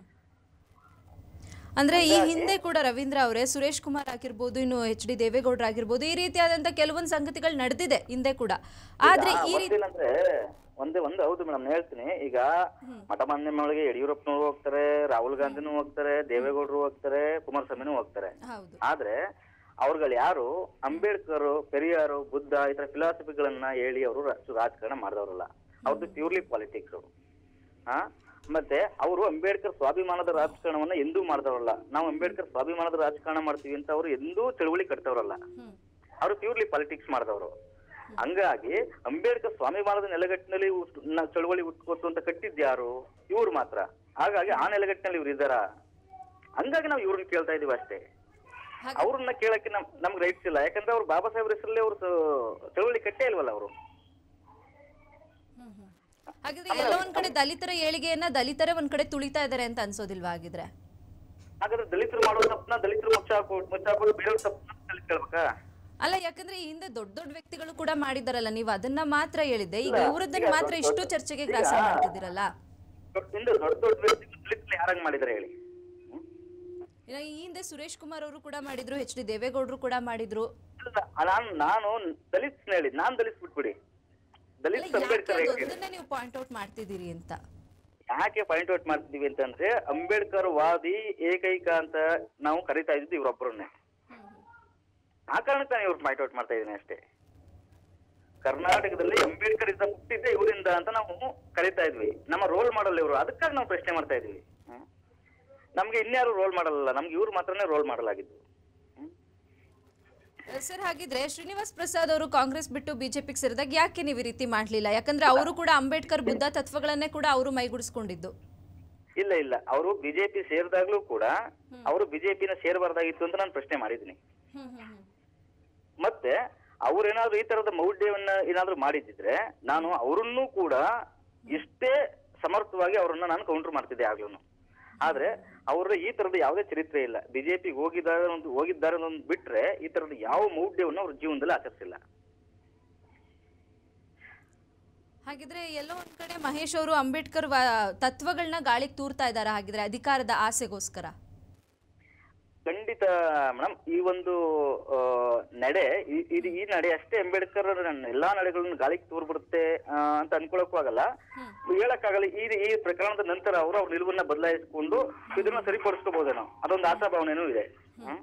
ಅಂದ್ರೆ ಈ ಹಿಂದೆ ಕೂಡ ರವೀಂದ್ರ ಅವರೇ ಸುರೇಶ್ ಕುಮಾರ್ ಆಗಿರ್ಬೋದು ಇನ್ನು ಎಚ್ ಡಿ ದೇವೇಗೌಡರು ಆಗಿರ್ಬೋದು ಈ ರೀತಿಯಾದಂತ ಕೆಲವೊಂದು ಸಂಗತಿಗಳು ನಡೆದಿದೆ ಹಿಂದೆ ಕೂಡ ಆದ್ರೆ ಈ ರೀತಿ ಒಂದೇನಂದ್ರೆ ಒಂದೇ ಒಂದು ಹೌದು ಮೇಡಮ್ ಹೇಳ್ತೀನಿ ಈಗ ಮಠ ಮಾನ್ಯಗಳಿಗೆ ಯಡಿಯೂರಪ್ಪನವರು ಹೋಗ್ತಾರೆ ರಾಹುಲ್ ಗಾಂಧಿನೂ ಹೋಗ್ತಾರೆ ದೇವೇಗೌಡರು ಹೋಗ್ತಾರೆ ಕುಮಾರಸ್ವಾಮಿನೂ ಹೋಗ್ತಾರೆ ಹೌದು ಆದ್ರೆ ಅವ್ರುಗಳು ಯಾರು ಅಂಬೇಡ್ಕರ್ ಪೆರಿಯಾರು ಬುದ್ಧ ಈ ತರ ಫಿಲಾಸಫಿಗಳನ್ನ ಹೇಳಿ ಅವರು ರಾಜಕಾರಣ ಮಾಡಿದವರಲ್ಲ ಅವ್ರದ್ದು ಪ್ಯೂರ್ಲಿ ಪಾಲಿಟಿಕ್ಸ್ ಹಾ ಮತ್ತೆ ಅವರು ಅಂಬೇಡ್ಕರ್ ಸ್ವಾಭಿಮಾನದ ರಾಜಕಾರಣವನ್ನ ಎಂದೂ ಮಾಡಿದವರಲ್ಲ ನಾವು ಅಂಬೇಡ್ಕರ್ ಸ್ವಾಭಿಮಾನದ ರಾಜಕಾರಣ ಮಾಡ್ತೀವಿ ಅಂತ ಅವರು ಎಂದೂ ಚಳುವಳಿ ಕಟ್ತವ್ರಲ್ಲ ಹ್ಮ್ ಅವರು ಪ್ಯೂರ್ಲಿ ಪಾಲಿಟಿಕ್ಸ್ ಮಾಡಿದವರು ಹಂಗಾಗಿ ಅಂಬೇಡ್ಕರ್ ಸ್ವಾಭಿಮಾನದ ನೆಲೆಗಟ್ಟಿನಲ್ಲಿ ಉಟ್- ನ- ಚಳುವಳಿ ಉಟ್ಕೊಟ್ಟು ಅಂತ ಕಟ್ಟಿದ್ಯಾರು ಇವ್ರು ಮಾತ್ರ ಹಾಗಾಗಿ ಆ ನೆಲೆಗಟ್ಟಿನಲ್ಲಿ ಇವ್ರು ಇದ್ದಾರ ಹಂಗಾಗಿ ನಾವು ಇವ್ರನ್ನ ಕೇಳ್ತಾ ಇದೀವಿ ಅಷ್ಟೇ ಹಾಗೆ- ಅವ್ರನ್ನ ಕೇಳಕ್ಕೆ ನಮ್ ನಮ್ಗೆ ರೈಟ್ಸ್ ಇಲ್ಲ ಯಾಕಂದ್ರೆ ಅವ್ರು ಬಾಬಾ ಸಾಹೇಬ್ರ ಹೆಸರಲ್ಲಿ ಅವ್ರು ಸ- ಚಳುವಳಿ ಕಟ್ಟೇ ಇಲ್ವಲ್ಲ ಅವರು ಹ್ಮ್, ಹ್ಮ್. ಹಾಗಿದ್ರೆ ಎಲ್ಲೋ ಒಂದ್ ಕಡೆ ದಲಿತರ ಏಳಿಗೆಯನ್ನ ದಲಿತರೇ ಒಂದ್ ಕಡೆ ತುಳಿತಾ ಇದಾರೆ ಅಂತ ಅನ್ಸೋದಿಲ್ವಾ ಹಾಗಿದ್ರೆ ಹಾಗಾದ್ರೆ ದಲಿತರು ಮಾಡೋ ತಪ್ಪನ್ನ ದಲಿತರು ಮುಚ್ಚಾಕೋ ಮುಚ್ಚಾಕೊಂಡು ಬೇರೆಯವ್ರ ತಪ್ಪನ್ನ ಕೇಳ್ಬೇಕಾ ಅಲ್ಲ ಯಾಕಂದ್ರೆ ಈ ಹಿಂದೆ ದೊಡ್ಡ ದೊಡ್ಡ ವ್ಯಕ್ತಿಗಳು ಕೂಡ ಮಾಡಿದಾರಲ್ಲ ನೀವು ಅದನ್ನ ಮಾತ್ರ ಹೇಳಿದ್ದೆ ಈಗ ಇಲ್ಲ, ಇವರದ್ದನ್ನ ಈಗ ಮಾತ್ರ ದೊಡ್ಡ- ಇಷ್ಟು ದೊಡ್ಡ- ಚರ್ಚೆಗೆ ಈಗ- ಗ್ರಾಸ ಮಾಡ್ತಿದ್ದೀರಲ್ಲ ದೊಡ್ಡ ದೊಡ್ಡ ದೊಡ್ಡ ವ್ಯಕ್ತಿಗಳು ದಲಿತರು ಯಾರಂಗ್ ಮಾಡಿದಾರೆ ಹೇಳಿ ಹ್ಮ್? ಇನ್ನು ಈ ಹಿಂದೆ ಸುರೇಶ್ ಕುಮಾರ್ ಅವರು ಕೂಡ ಮಾಡಿದ್ರು ಎಚ್ ಡಿ ದೇವೇಗೌಡರು ಕೂಡ ಮಾಡಿದ್ರು ಇಲ್ಲ, ನಾನು ನಾನು ದಲಿತ್ ಹೇಳಿ ನಾನ್ ದಲಿತ್ ಬಿಟ್ಬಿಡಿ ಅಲ್ಲ, ದಲಿತ್ ಯಾಕೆ ಅಂಬೇಡ್ಕರ್ ಹೇಳಿ ಅದೊಂದನ್ನೇ ನೀವು ಪಾಯಿಂಟ್ ಔಟ್ ಮಾಡ್ತಿದ್ದೀರಿ ಅಂತ ಯಾಕೆ ಪಾಯಿಂಟ್ ಔಟ್ ಮಾಡ್ತಿದೀವಿ ಅಂತಂದ್ರೆ ಅಂಬೇಡ್ಕರ್ ವಾದಿ ಏಕೈಕ ಅಂತ ನಾವು ಕರಿತಾ ಇದ್ದಿದ್ದು ಇವ್ರೊಬ್ಬರನ್ನೇ ಆ ಕಾರಣಕ್ಕೆ ನಾನು ಇವ್ರು ಪಾಯಿಂಟ್ ಔಟ್ ಮಾಡ್ತಾ ಇದ್ದೀನಿ ಅಷ್ಟೇ ಕರ್ನಾಟಕದಲ್ಲಿ ಅಂಬೇಡ್ಕರ್ ಇಂದ ಹುಟ್ಟಿದ್ದೆ ಇವರಿಂದ ಅಂತ ನಾವು ಕರಿತಾ ಇದ್ವಿ ನಮ್ಮ ರೋಲ್ ಮಾಡಲ್ ಇವರು ಅದಕ್ಕಾಗಿ ನಾವು ಪ್ರಶ್ನೆ ಮಾಡ್ತಾ ಇದೀವಿ ಹ್ಮ್. ನಮ್ಗೆ ಇನ್ಯಾರು ರೋಲ್ ಮಾಡಲ್ಲ ನಮ್ಗೆ ಇವ್ರು ಮಾತ್ರನೇ ರೋಲ್ ಮಾಡಲಾಗಿದ್ದು ಹ್ಮ್. ಸರ್ ಹಾಗಿದ್ರೆ ಶ್ರೀನಿವಾಸ್ ಪ್ರಸಾದ್ ಅವರು ಕಾಂಗ್ರೆಸ್ ಬಿಟ್ಟು ಬಿಜೆಪಿಗೆ ಸೇರಿದಾಗ ಯಾಕೆ ನೀವು ಈ ರೀತಿ ಮಾಡ್ಲಿಲ್ಲ ಯಾಕಂದ್ರೆ ಅವರು ಕೂಡ ಅಂಬೇಡ್ಕರ್ ಬುದ್ಧ ತತ್ವಗಳನ್ನೇ ಕೂಡ ಅವರು ಮೈಗೂಡಿಸ್ಕೊಂಡಿದ್ದು ಇಲ್ಲ ಇಲ್ಲ ಅವರು ಬಿಜೆಪಿ ಸೇರಿದಾಗ್ಲೂ ಕೂಡ ಅವರು ಬಿಜೆಪಿನ ಸೇರಬಾರ್ದಾಗಿತ್ತು ಅಂತ ನಾನು ಪ್ರಶ್ನೆ ಮಾಡಿದ್ದೀನಿ ಮತ್ತೆ ಅವ್ರೇನಾದ್ರೂ ಈ ತರದ ಮೌಢ್ಯವನ್ನ ಏನಾದ್ರೂ ಮಾಡಿದ್ರೆ ನಾನು ಅವರನ್ನೂ ಕೂಡ ಇಷ್ಟೇ ಸಮರ್ಥವಾಗಿ ಅವರನ್ನ ನಾನು ಕೌಂಟರ್ ಮಾಡ್ತಿದ್ದೆ ಆಗ್ಲೂ ಆದ್ರೆ ಅವರ ಈ ತರದ ಯಾವುದೇ ಚರಿತ್ರೆ ಇಲ್ಲ ಬಿಜೆಪಿಗೆ ಹೋಗಿದ್ದಾರೆ ಒಂದು ಹೋಗಿದ್ದಾರೆ ಅನ್ನೋದು ಬಿಟ್ರೆ ಈ ತರದ ಯಾವ ಮೌಢ್ಯವನ್ನು ಅವ್ರ ಜೀವನದಲ್ಲಿ ಆಚರಿಸಿಲ್ಲ ಹಾಗಿದ್ರೆ ಎಲ್ಲೋ ಒಂದ್ ಕಡೆ ಮಹೇಶ್ ಅವರು ಅಂಬೇಡ್ಕರ್ ವ- ತತ್ವಗಳನ್ನ ಗಾಳಿಗೆ ತೂರ್ತಾ ಇದ್ದಾರೆ ಹಾಗಿದ್ರೆ ಅಧಿಕಾರದ ಆಸೆಗೋಸ್ಕರ ಖಂಡಿತ ಮೇಡಮ್ ಈ ಒಂದು ಆ, ನಡೆ ಈ- ಇದು ಈ ನಡೆ ಅಷ್ಟೇ ಅಂಬೇಡ್ಕರ್ ನನ್ನ ಎಲ್ಲಾ ನಡೆಗಳನ್ನು ಗಾಳಿಗೆ ತೂರ್ ಬಿಡುತ್ತೆ ಆ, ಅಂತ ಅನ್ಕೊಳಕ್ಕೂ ಆಗಲ್ಲ ಹೇಳಕ್ಕಾಗಲ್ಲ ಈ ಈ ಪ್ರಕರಣದ ನಂತರ ಅವರು ಅವ್ರ ನಿಲುವನ್ನ ಬದಲಾಯಿಸಿಕೊಂಡು ಇದನ್ನ ಸರಿಪಡಿಸ್ಕೋಬಹುದೇನೋ ಅದೊಂದು ಆಶಾಭಾವನೆನೂ ಇದೆ ಹ್ಮ್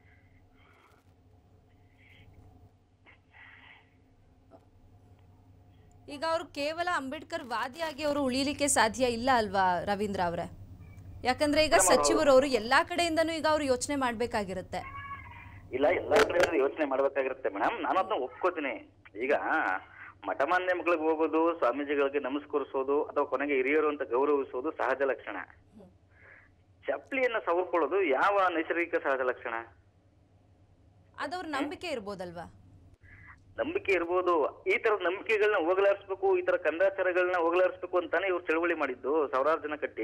ಈಗ ಅವರು ಕೇವಲ ಅಂಬೇಡ್ಕರ್ ವಾದಿಯಾಗಿ ಅವರು ಉಳಿಲಿಕ್ಕೆ ಸಾಧ್ಯ ಇಲ್ಲ ಅಲ್ವಾ ರವೀಂದ್ರ ಅವರೇ ಯಾಕಂದ್ರೆ ಈಗ ಸಚಿವರು ಅವರು ಎಲ್ಲಾ ಕಡೆಯಿಂದನೂ ಈಗ ಅವರು ಯೋಚನೆ ಮಾಡ್ಬೇಕಾಗಿರುತ್ತೆ ಇಲ್ಲ ಎಲ್ಲಾ ಕಡೆ ಯೋಚನೆ ಮಾಡ್ಬೇಕಾಗಿರುತ್ತೆ ಮೇಡಮ್ ನಾನು ಅದನ್ನ ಒಪ್ಕೋತೀನಿ ಈಗ ಮಠಮಾನ್ಯ ಮಗಳಿಗೆ ಹೋಗೋದು ಸ್ವಾಮೀಜಿಗಳಿಗೆ ನಮಸ್ಕರಿಸೋದು ಅಥವಾ ಕೊನೆಗೆ ಹಿರಿಯರು ಅಂತ ಗೌರವಿಸೋದು ಸಹಜ ಲಕ್ಷಣ ಚಪ್ಪಲಿಯನ್ನ ಸವರ್ಕೊಳ್ಳೋದು ಯಾವ ನೈಸರ್ಗಿಕ ಸಹಜ ಲಕ್ಷಣ ಅದವ್ರ ನಂಬಿಕೆ ಇರ್ಬೋದಲ್ವಾ ನಂಬಿಕೆ ಇರ್ಬೋದು ಈ ತರದ ನಂಬಿಕೆಗಳನ್ನ ಹೋಗಲಾಡಿಸ್ಬೇಕು ಈ ತರ ಕಂದಾಚಾರಗಳನ್ನ ಹೋಗಲಾಡಿಸ್ಬೇಕು ಅಂತಾನೆ ಇವ್ರು ಚಳವಳಿ ಮಾಡಿದ್ದು ಸಾವಿರಾರು ಜನ ಕಟ್ಟಿ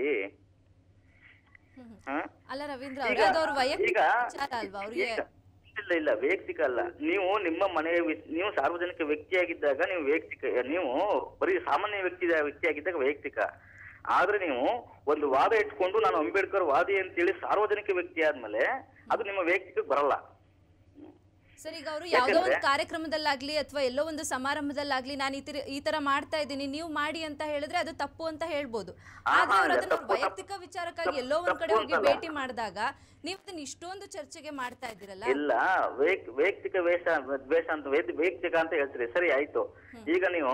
ಹ? ಅಲ್ಲ ರವೀಂದ್ರ ಈಗ ಅವರೇ ಅದು ಅವ್ರ ವೈಯಕ್ತಿಕ ಈಗ ವಿಚಾರ ಅಲ್ವಾ ಅವ್ರಿಗೆ ಈಗ- ಇಲ್ಲ ಇಲ್ಲ ವೈಯಕ್ತಿಕ ಅಲ್ಲ ನೀವು ನಿಮ್ಮ ಮನೆಯ ವಿ- ನೀವು ಸಾರ್ವಜನಿಕ ವ್ಯಕ್ತಿಯಾಗಿದ್ದಾಗ ನೀವು ವೈಯಕ್ತಿಕ ನೀವು ಬರೀ ಸಾಮಾನ್ಯ ವ್ಯಕ್ತಿ ವ್ಯಕ್ತಿಯಾಗಿದ್ದಾಗ ವೈಯಕ್ತಿಕ ಆದ್ರೆ ನೀವು ಒಂದು ವಾದ ಇಟ್ಕೊಂಡು ನಾನು ಅಂಬೇಡ್ಕರ್ ವಾದಿ ಅಂತೇಳಿ ಸಾರ್ವಜನಿಕ ವ್ಯಕ್ತಿ ಆದ್ಮೇಲೆ ಅದು ನಿಮ್ಮ ವೈಯಕ್ತಿಕ ಬರಲ್ಲ ಸರ್ ಈಗ ಅವರು ಯಾವುದೋ ಒಂದು ಕಾರ್ಯಕ್ರಮದಲ್ಲಾಗ್ಲಿ ಅಥವಾ ಎಲ್ಲೋ ಒಂದು ಸಮಾರಂಭದಲ್ಲಾಗ್ಲಿ ನಾನು ಈ ತರ ಈ ತರ ಮಾಡ್ತಾ ಇದ್ದೀನಿ ನೀವು ಮಾಡಿ ಅಂತ ಹೇಳಿದ್ರೆ ಅದು ತಪ್ಪು ಅಂತ ಹೇಳ್ಬೋದು ಆದ್ರೆ ಅವ್ರು ಇಲ್ಲ, ಅದನ್ನ ತಪ್ಪು, ವೈಯಕ್ತಿಕ ವಿಚಾರಕ್ಕಾಗಿ ತಪ್ಪು, ಎಲ್ಲೋ ಒಂದ್ ಕಡೆ ತಪ್ಪು ಹೋಗಿ ಅಂತಲ್ಲ. ಭೇಟಿ ಮಾಡಿದಾಗ ನೀವು ಅದನ್ನ ಇಷ್ಟೊಂದು ಚರ್ಚೆಗೆ ಮಾಡ್ತಾ ಇದ್ದೀರಲ್ಲ ಇಲ್ಲ ವೈಕ್- ವೈಯಕ್ತಿಕ ವೇಷ ದ್ವೇಷ ಅಂತ ವೈದ್- ವೈಯಕ್ತಿಕ ಅಂತ ಹೇಳ್ತೀರಿ ಸರಿ ಆಯ್ತು ಈಗ ನೀವು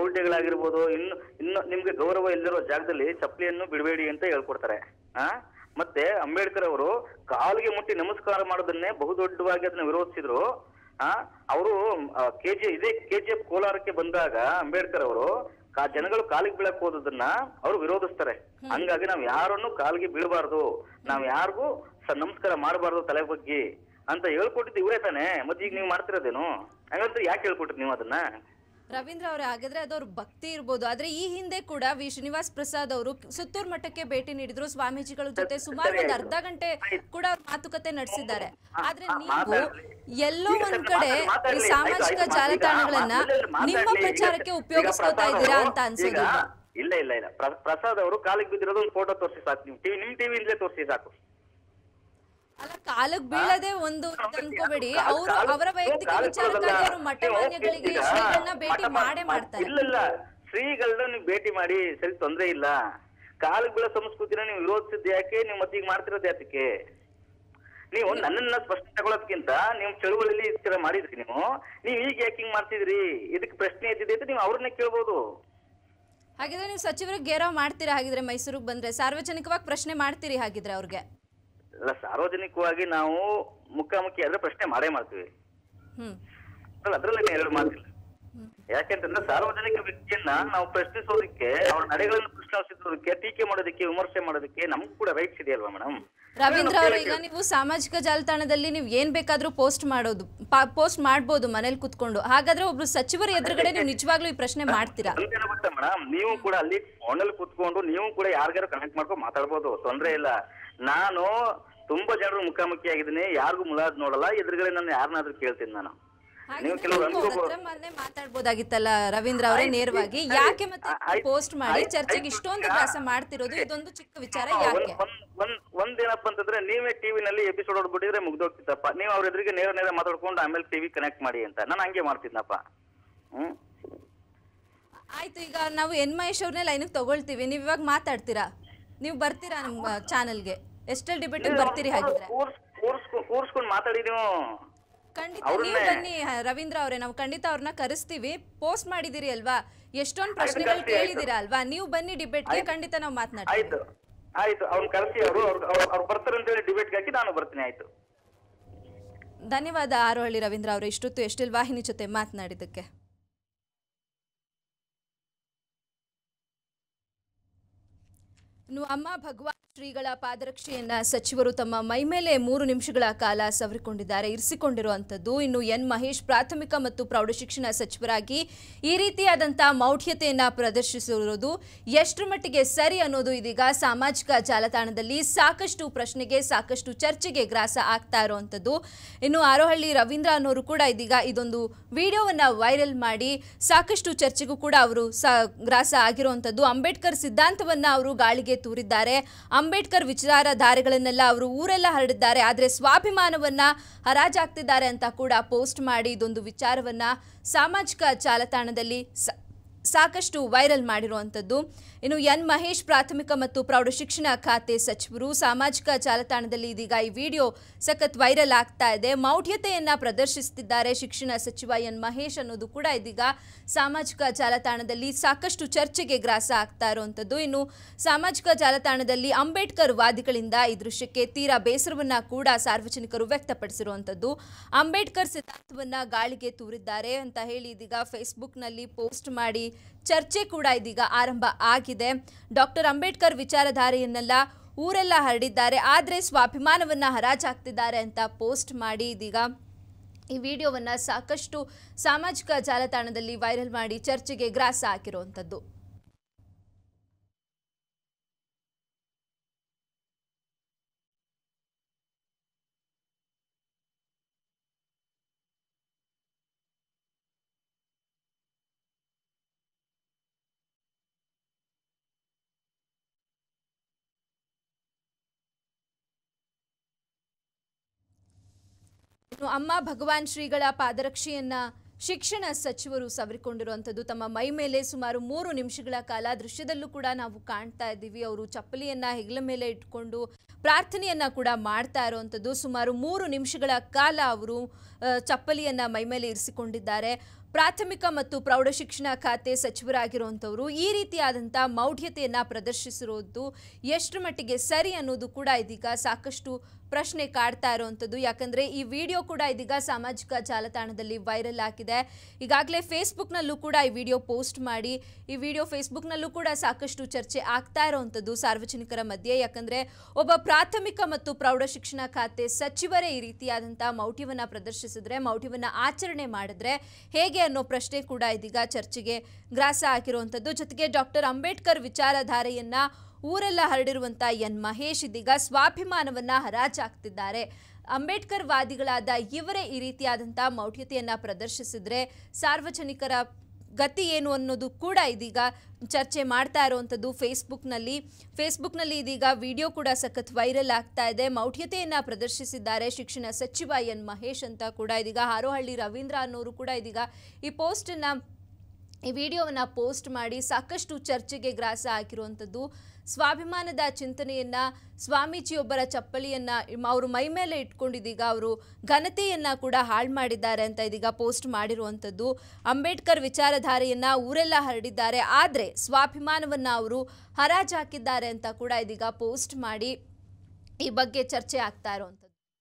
ಮೌಢ್ಯಗಳಾಗಿರ್ಬೋದು ಇನ್ನು ಇನ್ನು ನಿಮ್ಗೆ ಗೌರವ ಇಲ್ಲಿರೋ ಜಾಗದಲ್ಲಿ ಚಪ್ಪಲಿಯನ್ನು ಬಿಡಬೇಡಿ ಅಂತ ಹೇಳ್ಕೊಡ್ತಾರೆ ಆ ಮತ್ತೆ ಅಂಬೇಡ್ಕರ್ ಅವರು ಕಾಲಿಗೆ ಮುಟ್ಟಿ ನಮಸ್ಕಾರ ಮಾಡೋದನ್ನೇ ಬಹುದೊಡ್ಡವಾಗಿ ಅದನ್ನ ವಿರೋಧಿಸಿದ್ರು ಆ ಅವರು ಕೆಜಿ ಇದೇ ಕೆಜಿಎಫ್ ಕೋಲಾರಕ್ಕೆ ಬಂದಾಗ ಅಂಬೇಡ್ಕರ್ ಅವರು ಕಾ- ಜನಗಳು ಕಾಲಿಗೆ ಬೀಳಕ್ ಹೋದದನ್ನ ಅವರು ವಿರೋಧಿಸ್ತಾರೆ ಹಂಗಾಗಿ ನಾವ್ ಯಾರನ್ನು ಕಾಲಿಗೆ ಬೀಳಬಾರ್ದು ನಾವ್ ಯಾರಿಗೂ ಸ ನಮಸ್ಕಾರ ಮಾಡಬಾರ್ದು ತಲೆ ಬಗ್ಗೆ ಅಂತ ಹೇಳ್ಕೊಟ್ಟಿದ್ದು ಇವರೇ ತಾನೆ ಮತ್ತೆ ಈಗ ನೀವು ಮಾಡ್ತಿರೋದೇನು ಹಂಗಂದ್ರೆ ಯಾಕೆ ಹೇಳ್ಕೊಟ್ರಿ ನೀವು ಅದನ್ನ ರವೀಂದ್ರ ಅವರೇ ಹಾಗಾದ್ರೆ ಅದವ್ರ ಭಕ್ತಿ ಇರ್ಬೋದು ಆದ್ರೆ ಈ ಹಿಂದೆ ಕೂಡ ವಿ ಶ್ರೀನಿವಾಸ್ ಪ್ರಸಾದ್ ಅವರು ಸುತ್ತೂರು ಮಠಕ್ಕೆ ಭೇಟಿ ನೀಡಿದ್ರು ಸ್ವಾಮೀಜಿಗಳ ಜೊತೆ ಸುಮಾರು ಒಂದು ಅರ್ಧ ಗಂಟೆ ಕೂಡ ಅವ್ರು ಮಾತುಕತೆ ನಡೆಸಿದ್ದಾರೆ ಆದ್ರೆ ನೀವು ಎಲ್ಲೋ ಒಂದ್ ಕಡೆ ಈ ಸಾಮಾಜಿಕ ಜಾಲತಾಣಗಳನ್ನ ನಿಮ್ಮ ಪ್ರಚಾರಕ್ಕೆ ಉಪಯೋಗಿಸ್ಕೋತಾ ಇದ್ದೀರಾ ಅಂತ ಅನ್ಸೋದಿಲ್ಲ ಇಲ್ಲ ಇಲ್ಲ ಇಲ್ಲ ಪ್ರ- ಪ್ರಸಾದ್ ಅವರು ಕಾಲಿಗೆ ಬಿದ್ದಿರೋದು ಒಂದು ಫೋಟೋ ತೋರಿಸಿ ಸಾಕು ನೀವು ಟಿವಿ ನಿಮ್ ಟಿವಿಯಿಂದಲೇ ತೋರಿಸಿ ಸಾಕು ಅಲ್ಲ ಕಾಲಕ್ ಬೀಳದೆ ಒಂದು ಇದ್ ಅನ್ಕೋಬೇಡಿ ಅವರು ಅವರ ವೈಯಕ್ತಿಕ ವಿಚಾರಕ್ಕಾಗಿ ಅವರು ಮಠಮಾನ್ಯಗಳಿಗೆ ಶ್ರೀಗಳನ್ನ ಭೇಟಿ ಮಾಡೇ ಮಾಡ್ತಾರೆ ಇಲ್ಲ ಇಲ್ಲ ಶ್ರೀಗಳನ್ನ ನೀವು ಭೇಟಿ ಮಾಡಿ ಸರಿ ತೊಂದ್ರೆ ಇಲ್ಲ ಕಾಲಿಗೆ ಬೀಳೋ ಸಂಸ್ಕೃತಿನ ನೀವು ವಿರೋಧಿಸಿದ್ ಯಾಕೆ ನೀವು ಮತ್ತೆ ಈಗ ಮಾಡ್ತಿರೋದು ಯಾತಕ್ಕೆ ನೀವು ನನ್ನನ್ನ ಸ್ಪಷ್ಟ ತಗೊಳೋದ್ಕಿಂತ ನೀವು ಚಳುವಳಿಲಿ ಈ ತರ ಮಾಡಿದ್ರಿ ನೀವು ನೀವು ಈಗ ಯಾಕೆ ಹಿಂಗ್ ಮಾಡ್ತಿದ್ರಿ ಇದಕ್ಕೆ ಪ್ರಶ್ನೆ ಎದ್ದಿದೆ ಅಂತ ನೀವು ಅವ್ರನ್ನೇ ಕೇಳ್ಬೋದು ಹಾಗಿದ್ರೆ ನೀವು ಸಚಿವರಿಗೆ ಗೇರಾವ್ ಮಾಡ್ತೀರಾ ಹಾಗಿದ್ರೆ ಮೈಸೂರಿಗೆ ಬಂದ್ರೆ ಸಾರ್ವಜನಿಕವಾಗಿ ಪ್ರಶ್ನೆ ಮಾಡ್ತೀರಿ ಹಾಗಿದ್ರೆ ಅವ್ರಿಗೆ ಅಲ್ಲ ಸಾರ್ವಜನಿಕವಾಗಿ ನಾವು ಮುಖಾಮುಖಿ ಆದ್ರೆ ಪ್ರಶ್ನೆ ಮಾಡೇ ಮಾಡ್ತೀವಿ ಹ್ಮ್ ಅಲ್ಲ ಅದ್ರಲ್ಲಿ ಎರಡು ಮಾತಿಲ್ಲ ಯಾಕೆಂತಂದ್ರೆ ಸಾರ್ವಜನಿಕ ವ್ಯಕ್ತಿಯನ್ನ ನಾವು ಪ್ರಶ್ನಿಸೋದಕ್ಕೆ ಅವ್ರ ನಡೆಗಳನ್ನು ಪ್ರಶ್ನಿಸೋದಕ್ಕೆ ಟೀಕೆ ಮಾಡೋದಕ್ಕೆ ವಿಮರ್ಶೆ ಮಾಡೋದಕ್ಕೆ ನಮಗೂ ಕೂಡ ರೈಟ್ಸ್ ಇದೆಯಲ್ವಾ ಮೇಡಮ್ ರವೀಂದ್ರ ಅವರು ಈಗ ನೀವು ಸಾಮಾಜಿಕ ಜಾಲತಾಣದಲ್ಲಿ ನೀವು ಏನ್ ಬೇಕಾದ್ರೂ ಪೋಸ್ಟ್ ಮಾಡೋದು ಪೋಸ್ಟ್ ಮಾಡ್ಬೋದು ಮನೇಲಿ ಕುತ್ಕೊಂಡು ಹಾಗಾದ್ರೆ ಒಬ್ರು ಸಚಿವರ ಎದುರುಗಡೆ ನೀವು ನಿಜವಾಗ್ಲೂ ಈ ಪ್ರಶ್ನೆ ಮಾಡ್ತೀರಾ ಒಂದೇನ ಗೊತ್ತಾ ಮೇಡಮ್ ನೀವು ಕೂಡ ಅಲ್ಲಿ ಫೋನಲ್ಲಿ ಕುತ್ಕೊಂಡು ನೀವು ಕೂಡ ಯಾರಿಗಾರು ಕನೆಕ್ಟ್ ಮಾಡ್ಕೊಂಡು ಮಾತಾಡ್ಬೋದು ತೊಂದ್ರೆ ಇಲ್ಲ ನಾನು ತುಂಬಾ ಜನರು ಮುಖಾಮುಖಿ ಆಗಿದ್ದೀನಿ ಯಾರಿಗೂ ಮುಲಾದ್ ನೋಡಲ್ಲ ಎದುರುಗಡೆ ನಾನು ಯಾರನ್ನಾದ್ರೂ ಕೇಳ್ತೀನಿ ನಾನು ನೀವು ಕೆಲವರು ನೀವು ಅವ್ರ ಅನ್ಕೋಬಹುದು ಹತ್ರ ಮೊನ್ನೆ ಮಾತಾಡ್ಬೋದಾಗಿತ್ತಲ್ಲ ರವೀಂದ್ರ ಅವರೇ ನೇರವಾಗಿ ಯಾಕೆ ಮತ್ತೆ ಆಯ್ತು. ಪೋಸ್ಟ್ ಮಾಡಿ ಆಯ್ತು. ಚರ್ಚೆಗೆ ಆಯ್ತು. ಇಷ್ಟೊಂದು ತ್ರಾಸ ಮಾಡ್ತಿರೋದು ಇದೊಂದು ಚಿಕ್ಕ ವಿಚಾರ ಒಂದ್ ಯಾಕೆ ಒಂದ್ ಒಂದ್ ಒಂದೇನಪ್ಪ ಅಂತಂದ್ರೆ ನೀವೇ ಟಿವಿನಲ್ಲಿ ಎಪಿಸೋಡ್ ಹೊಡ್ಬಿಟ್ಟಿದ್ರೆ ಮುಗ್ದೋಗ್ತಿತ್ತಪ್ಪ ನೀವು ಅವ್ರ ಎದುರಿಗೆ ನೇರ ನೇರ ಮಾತಾಡ್ಕೊಂಡು ಆಮೇಲೆ ಟಿವಿ ಕನೆಕ್ಟ್ ಮಾಡಿ ಅಂತ ನಾನು ಹಂಗೆ ಮಾಡ್ತಿದ್ನಪ್ಪ ಹ್ಮ್ ಆಯ್ತು ಈಗ ನಾವು ಎನ್ ಮಹೇಶ್ ಅವ್ರನ್ನೇ ಲೈನಿಗೆ ತಗೊಳ್ತೀವಿ ನೀವು ಇವಾಗ ಮಾತಾಡ್ತೀರಾ ನೀವು ಬರ್ತೀರಾ ನಮ್ಮ ಚಾನಲ್ಗೆ ಎಷ್ಟೆಲ್ ಡಿಬೇಟಿಗೆ ಬರ್ತೀರಿ ಹಾಗಿದ್ರೆ ಕೂರ್ಸ್ ಕೂರ್ಸ್ಕೊಂಡ್ ಕೂರ್ಸ್ಕೊಂಡ್ ಮಾತಾಡಿ ನೀವು ಖಂಡಿತ ನೀವು ಬನ್ನಿ ಹ, ರವೀಂದ್ರ ಅವರೇ ನಾವು ಖಂಡಿತ ಅವ್ರನ್ನ ಕರೆಸ್ತೀವಿ ಪೋಸ್ಟ್ ಮಾಡಿದಿರಿ ಅಲ್ವಾ ಎಷ್ಟೊಂದು ಪ್ರಶ್ನೆಗಳು ಕರ್ಸಿ, ಆಯ್ತು. ಕೇಳಿದಿರಾ ಅಲ್ವಾ ನೀವು ಬನ್ನಿ ಡಿಬೇಟ್ಗೆ ಖಂಡಿತ ನಾವು ಮಾತನಾಡ್ತೀವಿ ಆಯ್ತು ಆಯ್ತು ಅವ್ರನ್ನ ಕರೆಸಿ ಅವರು ಅವ್ರು ಬರ್ತಾರೆ ಅಂತ ಹೇಳಿ ಡಿಬೇಟ್ ಹಾಕಿ ನಾನು ಬರ್ತೀನಿ ಆಯ್ತು ಧನ್ಯವಾದ ಆರೋಹಳ್ಳಿ ರವೀಂದ್ರ ಅವರು ಇಷ್ಟೊತ್ತು ಎಷ್ಟೆಲ್ ವಾಹಿನಿ ಜೊತೆ ಮಾತನಾಡಿದ್ದಕ್ಕೆ ಇನ್ನು ಅಮ್ಮ ಭಗವಾನ್ ಶ್ರೀಗಳ ಪಾದರಕ್ಷೆಯನ್ನ ಸಚಿವರು ತಮ್ಮ ಮೈಮೇಲೆ ಮೂರು ನಿಮಿಷಗಳ ಕಾಲ ಸವರಿಕೊಂಡಿದ್ದಾರೆ ಇರಿಸಿಕೊಂಡಿರುವಂಥದ್ದು ಇನ್ನು ಎನ್ ಮಹೇಶ್ ಪ್ರಾಥಮಿಕ ಮತ್ತು ಪ್ರೌಢಶಿಕ್ಷಣ ಸಚಿವರಾಗಿ ಈ ರೀತಿಯಾದಂಥ ಮೌಢ್ಯತೆಯನ್ನ ಪ್ರದರ್ಶಿಸಿರುವುದು ಎಷ್ಟರ ಮಟ್ಟಿಗೆ ಸರಿ ಅನ್ನೋದು ಇದೀಗ ಸಾಮಾಜಿಕ ಜಾಲತಾಣದಲ್ಲಿ ಸಾಕಷ್ಟು ಪ್ರಶ್ನೆಗೆ ಸಾಕಷ್ಟು ಚರ್ಚೆಗೆ ಗ್ರಾಸ ಆಗ್ತಾ ಇರುವಂಥದ್ದು ಇನ್ನು ಆರೋಹಳ್ಳಿ ರವೀಂದ್ರ ಅನ್ನೋರು ಕೂಡ ಇದೀಗ ಇದೊಂದು ವಿಡಿಯೋವನ್ನ ವೈರಲ್ ಮಾಡಿ ಸಾಕಷ್ಟು ಚರ್ಚೆಗೂ ಕೂಡ ಅವರು ಸ ಗ್ರಾಸ ಆಗಿರುವಂಥದ್ದು ಅಂಬೇಡ್ಕರ್ ಸಿದ್ಧಾಂತವನ್ನ ಅವರು ಗಾಳಿಗೆ ತೂರಿದ್ದಾರೆ ಅಂಬೇಡ್ಕರ್ ವಿಚಾರಧಾರೆಗಳನ್ನೆಲ್ಲ ಅವರು ಊರೆಲ್ಲ ಹರಡಿದ್ದಾರೆ ಆದರೆ ಸ್ವಾಭಿಮಾನವನ್ನ ಹರಾಜಾಗ್ತಿದ್ದಾರೆ ಅಂತ ಕೂಡ ಪೋಸ್ಟ್ ಮಾಡಿ ಇದೊಂದು ವಿಚಾರವನ್ನ ಸಾಮಾಜಿಕ ಜಾಲತಾಣದಲ್ಲಿ ಸ- ಸಾಕಷ್ಟು ವೈರಲ್ ಮಾಡಿರುವಂಥದ್ದು ಇನ್ನು ಎನ್ ಮಹೇಶ್ ಪ್ರಾಥಮಿಕ ಮತ್ತು ಪ್ರೌಢಶಿಕ್ಷಣ ಖಾತೆ ಸಚಿವರು ಸಾಮಾಜಿಕ ಜಾಲತಾಣದಲ್ಲಿ ಇದೀಗ ಈ ವಿಡಿಯೋ ಸಖತ್ ವೈರಲ್ ಆಗ್ತಾ ಇದೆ ಮೌಢ್ಯತೆಯನ್ನ ಪ್ರದರ್ಶಿಸುತ್ತಿದ್ದಾರೆ ಶಿಕ್ಷಣ ಸಚಿವ ಎನ್ ಮಹೇಶ್ ಅನ್ನೋದು ಕೂಡ ಇದೀಗ ಸಾಮಾಜಿಕ ಜಾಲತಾಣದಲ್ಲಿ ಸಾಕಷ್ಟು ಚರ್ಚೆಗೆ ಗ್ರಾಸ ಆಗ್ತಾ ಇರುವಂಥದ್ದು ಇನ್ನು ಸಾಮಾಜಿಕ ಜಾಲತಾಣದಲ್ಲಿ ಅಂಬೇಡ್ಕರ್ ವಾದಿಗಳಿಂದ ಈ ದೃಶ್ಯಕ್ಕೆ ತೀರಾ ಬೇಸರವನ್ನ ಕೂಡ ಸಾರ್ವಜನಿಕರು ವ್ಯಕ್ತಪಡಿಸಿರುವಂಥದ್ದು ಅಂಬೇಡ್ಕರ್ ಸಿದ್ಧಾಂತವನ್ನ ಗಾಳಿಗೆ ತೂರಿದ್ದಾರೆ ಅಂತ ಹೇಳಿ ಇದೀಗ ಫೇಸ್ಬುಕ್ನಲ್ಲಿ ಪೋಸ್ಟ್ ಮಾಡಿ ಚರ್ಚೆ ಕೂಡ ಇದೀಗ ಆರಂಭ ಆಗಿದೆ ಡಾಕ್ಟರ್ ಅಂಬೇಡ್ಕರ್ ವಿಚಾರಧಾರೆಯನ್ನೆಲ್ಲ ಊರೆಲ್ಲ ಹರಡಿದ್ದಾರೆ ಆದರೆ ಸ್ವಾಭಿಮಾನವನ್ನ ಹರಾಜಾಗ್ತಿದ್ದಾರೆ ಅಂತ ಪೋಸ್ಟ್ ಮಾಡಿ ಇದೀಗ ಈ ವಿಡಿಯೋವನ್ನ ಸಾಕಷ್ಟು ಸಾಮಾಜಿಕ ಜಾಲತಾಣದಲ್ಲಿ ವೈರಲ್ ಮಾಡಿ ಚರ್ಚೆಗೆ ಗ್ರಾಸ ಹಾಕಿರುವಂಥದ್ದು ಇನ್ನು ಅಮ್ಮ ಭಗವಾನ್ ಶ್ರೀಗಳ ಪಾದರಕ್ಷೆಯನ್ನ ಶಿಕ್ಷಣ ಸಚಿವರು ಸವರಿಕೊಂಡಿರುವಂಥದ್ದು ತಮ್ಮ ಮೈ ಮೇಲೆ ಸುಮಾರು ಮೂರು ನಿಮಿಷಗಳ ಕಾಲ ದೃಶ್ಯದಲ್ಲೂ ಕೂಡ ನಾವು ಕಾಣ್ತಾ ಇದ್ದೀವಿ ಅವರು ಚಪ್ಪಲಿಯನ್ನ ಹೆಗಲ ಮೇಲೆ ಇಟ್ಕೊಂಡು ಪ್ರಾರ್ಥನೆಯನ್ನ ಕೂಡ ಮಾಡ್ತಾ ಇರುವಂಥದ್ದು ಸುಮಾರು ಮೂರು ನಿಮಿಷಗಳ ಕಾಲ ಅವರು ಆ, ಚಪ್ಪಲಿಯನ್ನ ಮೈ ಮೇಲೆ ಇರಿಸಿಕೊಂಡಿದ್ದಾರೆ ಪ್ರಾಥಮಿಕ ಮತ್ತು ಪ್ರೌಢಶಿಕ್ಷಣ ಖಾತೆ ಸಚಿವರಾಗಿರುವಂಥವರು ಈ ರೀತಿಯಾದಂಥ ಮೌಢ್ಯತೆಯನ್ನು ಪ್ರದರ್ಶಿಸಿರೋದು ಎಷ್ಟು ಮಟ್ಟಿಗೆ ಸರಿ ಅನ್ನೋದು ಕೂಡ ಇದೀಗ ಸಾಕಷ್ಟು ಪ್ರಶ್ನೆ ಕಾಡ್ತಾ ಇರುವಂಥದ್ದು ಯಾಕಂದರೆ ಈ ವಿಡಿಯೋ ಕೂಡ ಇದೀಗ ಸಾಮಾಜಿಕ ಜಾಲತಾಣದಲ್ಲಿ ವೈರಲ್ ಆಗಿದೆ ಈಗಾಗಲೇ ಫೇಸ್ಬುಕ್ನಲ್ಲೂ ಕೂಡ ಈ ವಿಡಿಯೋ ಪೋಸ್ಟ್ ಮಾಡಿ ಈ ವಿಡಿಯೋ ಫೇಸ್ಬುಕ್ನಲ್ಲೂ ಕೂಡ ಸಾಕಷ್ಟು ಚರ್ಚೆ ಆಗ್ತಾ ಇರುವಂಥದ್ದು ಸಾರ್ವಜನಿಕರ ಮಧ್ಯೆ ಯಾಕಂದರೆ ಒಬ್ಬ ಪ್ರಾಥಮಿಕ ಮತ್ತು ಪ್ರೌಢಶಿಕ್ಷಣ ಖಾತೆ ಸಚಿವರೇ ಈ ರೀತಿಯಾದಂಥ ಮೌಢ್ಯವನ್ನು ಪ್ರದರ್ಶಿಸಿದ್ರೆ ಮೌಢ್ಯವನ್ನು ಆಚರಣೆ ಮಾಡಿದ್ರೆ ಹೇಗೆ ಅನ್ನೋ ಪ್ರಶ್ನೆ ಕೂಡ ಇದೀಗ ಚರ್ಚೆಗೆ ಗ್ರಾಸ ಆಗಿರುವಂಥದ್ದು ಜೊತೆಗೆ ಡಾಕ್ಟರ್ ಅಂಬೇಡ್ಕರ್ ವಿಚಾರಧಾರೆಯನ್ನ ಊರೆಲ್ಲ ಹರಡಿರುವಂಥ ಎನ್ ಮಹೇಶ್ ಇದೀಗ ಸ್ವಾಭಿಮಾನವನ್ನ ಹರಾಜಾಗ್ತಿದ್ದಾರೆ ಅಂಬೇಡ್ಕರ್ ವಾದಿಗಳಾದ ಇವರೇ ಈ ರೀತಿಯಾದಂಥ ಮೌಢ್ಯತೆಯನ್ನ ಪ್ರದರ್ಶಿಸಿದ್ರೆ ಸಾರ್ವಜನಿಕರ ಗತಿ ಏನು ಅನ್ನೋದು ಕೂಡ ಇದೀಗ ಚರ್ಚೆ ಮಾಡ್ತಾ ಇರುವಂಥದ್ದು ಫೇಸ್ಬುಕ್ನಲ್ಲಿ ಫೇಸ್ಬುಕ್ನಲ್ಲಿ ಇದೀಗ ವಿಡಿಯೋ ಕೂಡ ಸಖತ್ ವೈರಲ್ ಆಗ್ತಾ ಇದೆ ಮೌಢ್ಯತೆಯನ್ನು ಪ್ರದರ್ಶಿಸಿದ್ದಾರೆ ಶಿಕ್ಷಣ ಸಚಿವ ಎನ್ ಮಹೇಶ್ ಅಂತ ಕೂಡ ಇದೀಗ ಹಾರೋಹಳ್ಳಿ ರವೀಂದ್ರ ಅನ್ನೋರು ಕೂಡ ಇದೀಗ ಈ ಪೋಸ್ಟನ್ನು ಈ ವಿಡಿಯೋವನ್ನು ಪೋಸ್ಟ್ ಮಾಡಿ ಸಾಕಷ್ಟು ಚರ್ಚೆಗೆ ಗ್ರಾಸ ಹಾಕಿರುವಂಥದ್ದು ಸ್ವಾಭಿಮಾನದ ಚಿಂತನೆಯನ್ನ ಸ್ವಾಮೀಜಿಯೊಬ್ಬರ ಚಪ್ಪಲಿಯನ್ನ ಅವರು ಮೈ ಮೇಲೆ ಇಟ್ಕೊಂಡಿದ್ದೀಗ ಅವರು ಘನತೆಯನ್ನ ಕೂಡ ಹಾಳು ಮಾಡಿದ್ದಾರೆ ಅಂತ ಇದೀಗ ಪೋಸ್ಟ್ ಮಾಡಿರುವಂಥದ್ದು ಅಂಬೇಡ್ಕರ್ ವಿಚಾರಧಾರೆಯನ್ನ ಊರೆಲ್ಲ ಹರಡಿದ್ದಾರೆ ಆದರೆ ಸ್ವಾಭಿಮಾನವನ್ನ ಅವರು ಹರಾಜಾಕಿದ್ದಾರೆ ಅಂತ ಕೂಡ ಇದೀಗ ಪೋಸ್ಟ್ ಮಾಡಿ ಈ ಬಗ್ಗೆ ಚರ್ಚೆ ಆಗ್ತಾ ಇರುವಂಥದ್ದು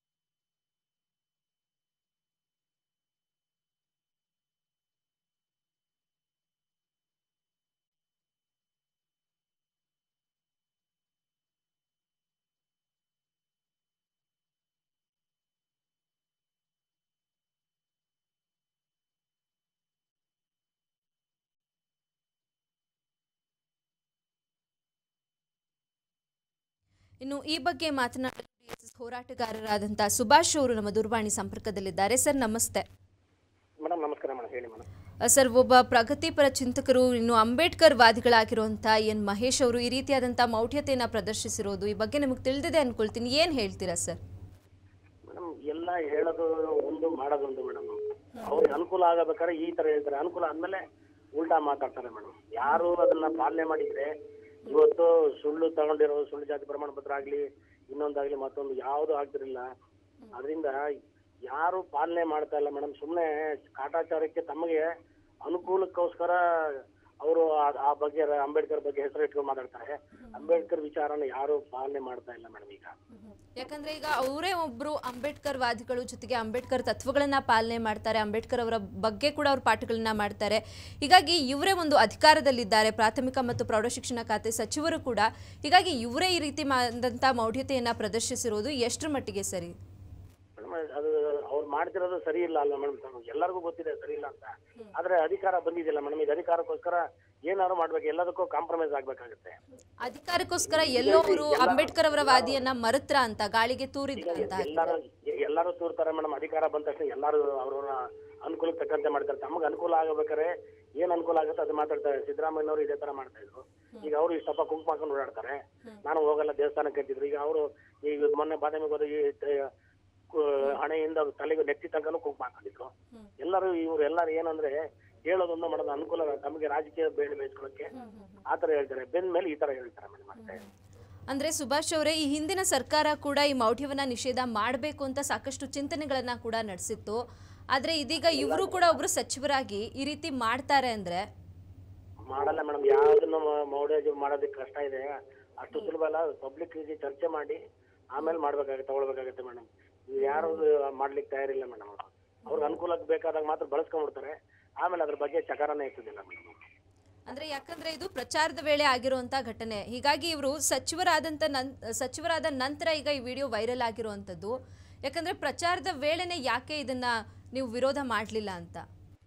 ಇನ್ನು ಈ ಬಗ್ಗೆ ಮಾತನಾಡಲು DSS ಹೋರಾಟಗಾರರಾದಂಥ ಸುಭಾಷ್ ಅವರು ನಮ್ಮ ದೂರವಾಣಿ ಸಂಪರ್ಕದಲ್ಲಿದ್ದಾರೆ ಸರ್ ನಮಸ್ತೆ ಮೇಡಮ್ ನಮಸ್ಕಾರ ಮೇಡಮ್ ಹೇಳಿ ಮೇಡಮ್ ಅ, ಸರ್ ಒಬ್ಬ ಪ್ರಗತಿಪರ ಚಿಂತಕರು ಇನ್ನು ಅಂಬೇಡ್ಕರ್ ವಾದಿಗಳಾಗಿರುವಂಥ ಎನ್ ಮಹೇಶ್ ಅವರು ಈ ರೀತಿಯಾದಂಥ ಮೌಢ್ಯತೆಯನ್ನು ಪ್ರದರ್ಶಿಸಿರೋದು ಈ ಬಗ್ಗೆ ನಿಮಗೆ ತಿಳಿದಿದೆ ಅನ್ಕೊಳ್ತೀನಿ ಏನು ಹೇಳ್ತೀರಾ ಸರ್ ಮೇಡಮ್ ಎಲ್ಲ ಹೇಳೋದು ಒಂದು ಮಾಡೋದೊಂದು ಮೇಡಮ್ ಅವ್ರಿಗೆ ಅನುಕೂಲ ಆಗಬೇಕಾದ್ರೆ ಈ ತರ ಹೇಳ್ತಾರೆ ಅನುಕೂಲ ಆದ್ಮೇಲೆ ಉಲ್ಟಾ ಮಾತಾಡ್ತಾರೆ ಮೇಡಮ್ ಯಾರು ಅದನ್ನ ಪಾಲನೆ ಮಾಡಿದ್ರೆ ಇವತ್ತು ಸುಳ್ಳು ತಗೊಂಡಿರೋ ಸುಳ್ಳು ಜಾತಿ ಪ್ರಮಾಣ ಪತ್ರ ಆಗ್ಲಿ ಇನ್ನೊಂದಾಗ್ಲಿ ಮತ್ತೊಂದು ಯಾವುದು ಆಗ್ತಿರಲಿಲ್ಲ ಅದರಿಂದ ಯಾರು ಪಾಲನೆ ಮಾಡ್ತಾ ಇಲ್ಲ ಮೇಡಮ್ ಸುಮ್ಮನೆ ಕಾಟಾಚಾರಕ್ಕೆ ತಮಗೆ ಅನುಕೂಲಕ್ಕೋಸ್ಕರ ಅವರು ಆ ಬಗ್ಗೆ ಅಂಬೇಡ್ಕರ್ ಬಗ್ಗೆ ಹೆಸರು ಇಟ್ಕೊಂಡು ಮಾತಾಡ್ತಾರೆ ಅಂಬೇಡ್ಕರ್ ವಿಚಾರನ ಯಾರು ಪಾಲನೆ ಮಾಡ್ತಾ ಇಲ್ಲ ಮೇಡಮ್ ಈಗ ಯಾಕಂದ್ರೆ ಈಗ ಅವರೇ ಒಬ್ರು ಅಂಬೇಡ್ಕರ್ ವಾದಿಗಳು ಜೊತೆಗೆ ಅಂಬೇಡ್ಕರ್ ತತ್ವಗಳನ್ನ ಪಾಲನೆ ಮಾಡ್ತಾರೆ ಅಂಬೇಡ್ಕರ್ ಅವರ ಬಗ್ಗೆ ಕೂಡ ಅವ್ರ ಪಾಠಗಳನ್ನ ಮಾಡ್ತಾರೆ ಹೀಗಾಗಿ ಇವರೇ ಒಂದು ಅಧಿಕಾರದಲ್ಲಿದ್ದಾರೆ ಪ್ರಾಥಮಿಕ ಮತ್ತು ಪ್ರೌಢಶಿಕ್ಷಣ ಖಾತೆ ಸಚಿವರು ಕೂಡ ಹೀಗಾಗಿ ಇವರೇ ಈ ರೀತಿ ಮಾಡಿದಂಥ ಮೌಢ್ಯತೆಯನ್ನ ಪ್ರದರ್ಶಿಸಿರೋದು ಎಷ್ಟರ ಮಟ್ಟಿಗೆ ಸರಿ ಮೇಡಮ್ ಅದು ಅವ್ರು ಮಾಡ್ತಿರೋದು ಸರಿ ಇಲ್ಲ ಅಲ್ಲ ಮೇಡಮ್ ಎಲ್ಲರಿಗೂ ಗೊತ್ತಿದೆ ಸರಿ ಇಲ್ಲ ಅಂತ ಆದ್ರೆ ಅಧಿಕಾರ ಬಂದಿದೆಯಲ್ಲ ಮೇಡಮ್ ಇದು ಅಧಿಕಾರಕ್ಕೋಸ್ಕರ ಏನಾದ್ರು ಮಾಡ್ಬೇಕು ಎಲ್ಲದಕ್ಕೂ ಕಾಂಪ್ರಮೈಸ್ ಆಗ್ಬೇಕಾಗುತ್ತೆ ಅಧಿಕಾರಕ್ಕೋಸ್ಕರ ಎಲ್ಲೋ ಅವರು ಅಂಬೇಡ್ಕರ್ ಅವರ ವಾದಿಯನ್ನ ಮರುತ್ರ ಅಂತ ಗಾಳಿಗೆ ತೂರಿದ್ರ ಅಂತ ಎಲ್ಲಾರು ಎಲ್ಲಾರು ತೂರ್ತಾರೆ ಮೇಡಮ್ ಅಧಿಕಾರ ಬಂದ ತಕ್ಷಣ ಎಲ್ಲಾರು ಅವ್ರವ್ರ ಅನುಕೂಲಕ್ಕೆ ತಕ್ಕಂತೆ ಮಾಡ್ತಾರೆ ತಮಗೆ ಅನುಕೂಲ ಆಗಬೇಕಾದ್ರೆ ಏನ್ ಅನುಕೂಲ ಆಗುತ್ತೆ ಅದು ಮಾತಾಡ್ತಾರೆ ಸಿದ್ದರಾಮಯ್ಯನವರು ಇದೇ ತರ ಮಾಡ್ತಾ ಇದ್ರು ಈಗ ಅವರು ಇಷ್ಟಪ್ಪ ಕುಂಕುಮ ಹಾಕೊಂಡು ಓಡಾಡ್ತಾರೆ ನಾನು ಹೋಗಲ್ಲ ದೇವಸ್ಥಾನಕ್ಕೆ ಅಂತಿದ್ರು ಈಗ ಅವರು ಈಗ ಮೊನ್ನೆ ಬಾದಾಮಿಗೆ ಹೋದ ಈ ತ- ಕು- ಹಣೆಯಿಂದ ತಲೆಗೆ ನೆತ್ತಿ ತನಕನೂ ಕುಂಕುಮ ಹಾಕೊಂಡಿದ್ರು ಎಲ್ಲರೂ ಇವ್ರು ಎಲ್ಲರೂ ಏನಂದ್ರೆ ಹೇಳೋದೊಂದು ಮಾಡೋದು ಅನುಕೂಲ ತಮಗೆ ರಾಜಕೀಯ ಬೇಡ ಬೇಯಿಸ್ಕೊಳ್ಳೋಕೆ ಆ ತರ ಹೇಳ್ತಾರೆ ಬೆಂದ ಮೇಲೆ ಈ ತರ ಹೇಳ್ತಾರೆ ಮೇಡಮ್ ಅಷ್ಟೇ ಅಂದ್ರೆ ಸುಭಾಷ್ ಅವರೇ ಈ ಹಿಂದಿನ ಸರ್ಕಾರ ಕೂಡ ಈ ಮೌಢ್ಯವನ್ನ ನಿಷೇಧ ಮಾಡಬೇಕು ಅಂತ ಸಾಕಷ್ಟು ಚಿಂತನೆಗಳನ್ನ ಕೂಡ ನಡೆಸಿತ್ತು ಆದ್ರೆ ಇದೀಗ ಇವರು ಕೂಡ ಒಬ್ರು ಸಚಿವರಾಗಿ ಈ ರೀತಿ ಮಾಡ್ತಾರೆ ಅಂದ್ರೆ ಮಾಡಲ್ಲ ಮೇಡಮ್ ಯಾವ್ದನ್ನ ಮೌಢ್ಯ ಮಾಡೋದಕ್ಕೆ ಕಷ್ಟ ಇದೆ ಅಷ್ಟು ಸುಲಭ ಅಲ್ಲ ಪಬ್ಲಿಕ್ ಚರ್ಚೆ ಮಾಡಿ ಆಮೇಲೆ ಮಾಡ್ಬೇಕಾಗುತ್ತೆ ತಗೊಳ್ಬೇಕಾಗುತ್ತೆ ಮೇಡಮ್ ಯಾರು ಮಾಡ್ಲಿಕ್ಕೆ ತಯಾರಿಲ್ಲ ಮೇಡಮ್ ಅವ್ರಿಗೆ ಅನುಕೂಲಕ್ಕೆ ಬೇಕಾದಾಗ ಮಾತ್ರ ಬಳಸ್ಕೊಂಡ್ಬಿಡ್ತಾರೆ ಆಮೇಲೆ ಅದ್ರ ಬಗ್ಗೆ ಚಕಾರನೇ ಇರ್ತದಿಲ್ಲ ಮೇಡಮ್ ಅಂದ್ರೆ ಯಾಕಂದ್ರೆ ಇದು ಪ್ರಚಾರದ ವೇಳೆ ಆಗಿರುವಂತ ಘಟನೆ ಹೀಗಾಗಿ ಇವರು ಸಚಿವರಾದಂತ ನನ್ ಸಚಿವರಾದ ನಂತರ ಈಗ ಈ ವಿಡಿಯೋ ವೈರಲ್ ಆಗಿರುವಂತದ್ದು ಯಾಕಂದ್ರೆ ಪ್ರಚಾರದ ವೇಳೆನೆ ಯಾಕೆ ಇದನ್ನ ನೀವು ವಿರೋಧ ಮಾಡ್ಲಿಲ್ಲ ಅಂತ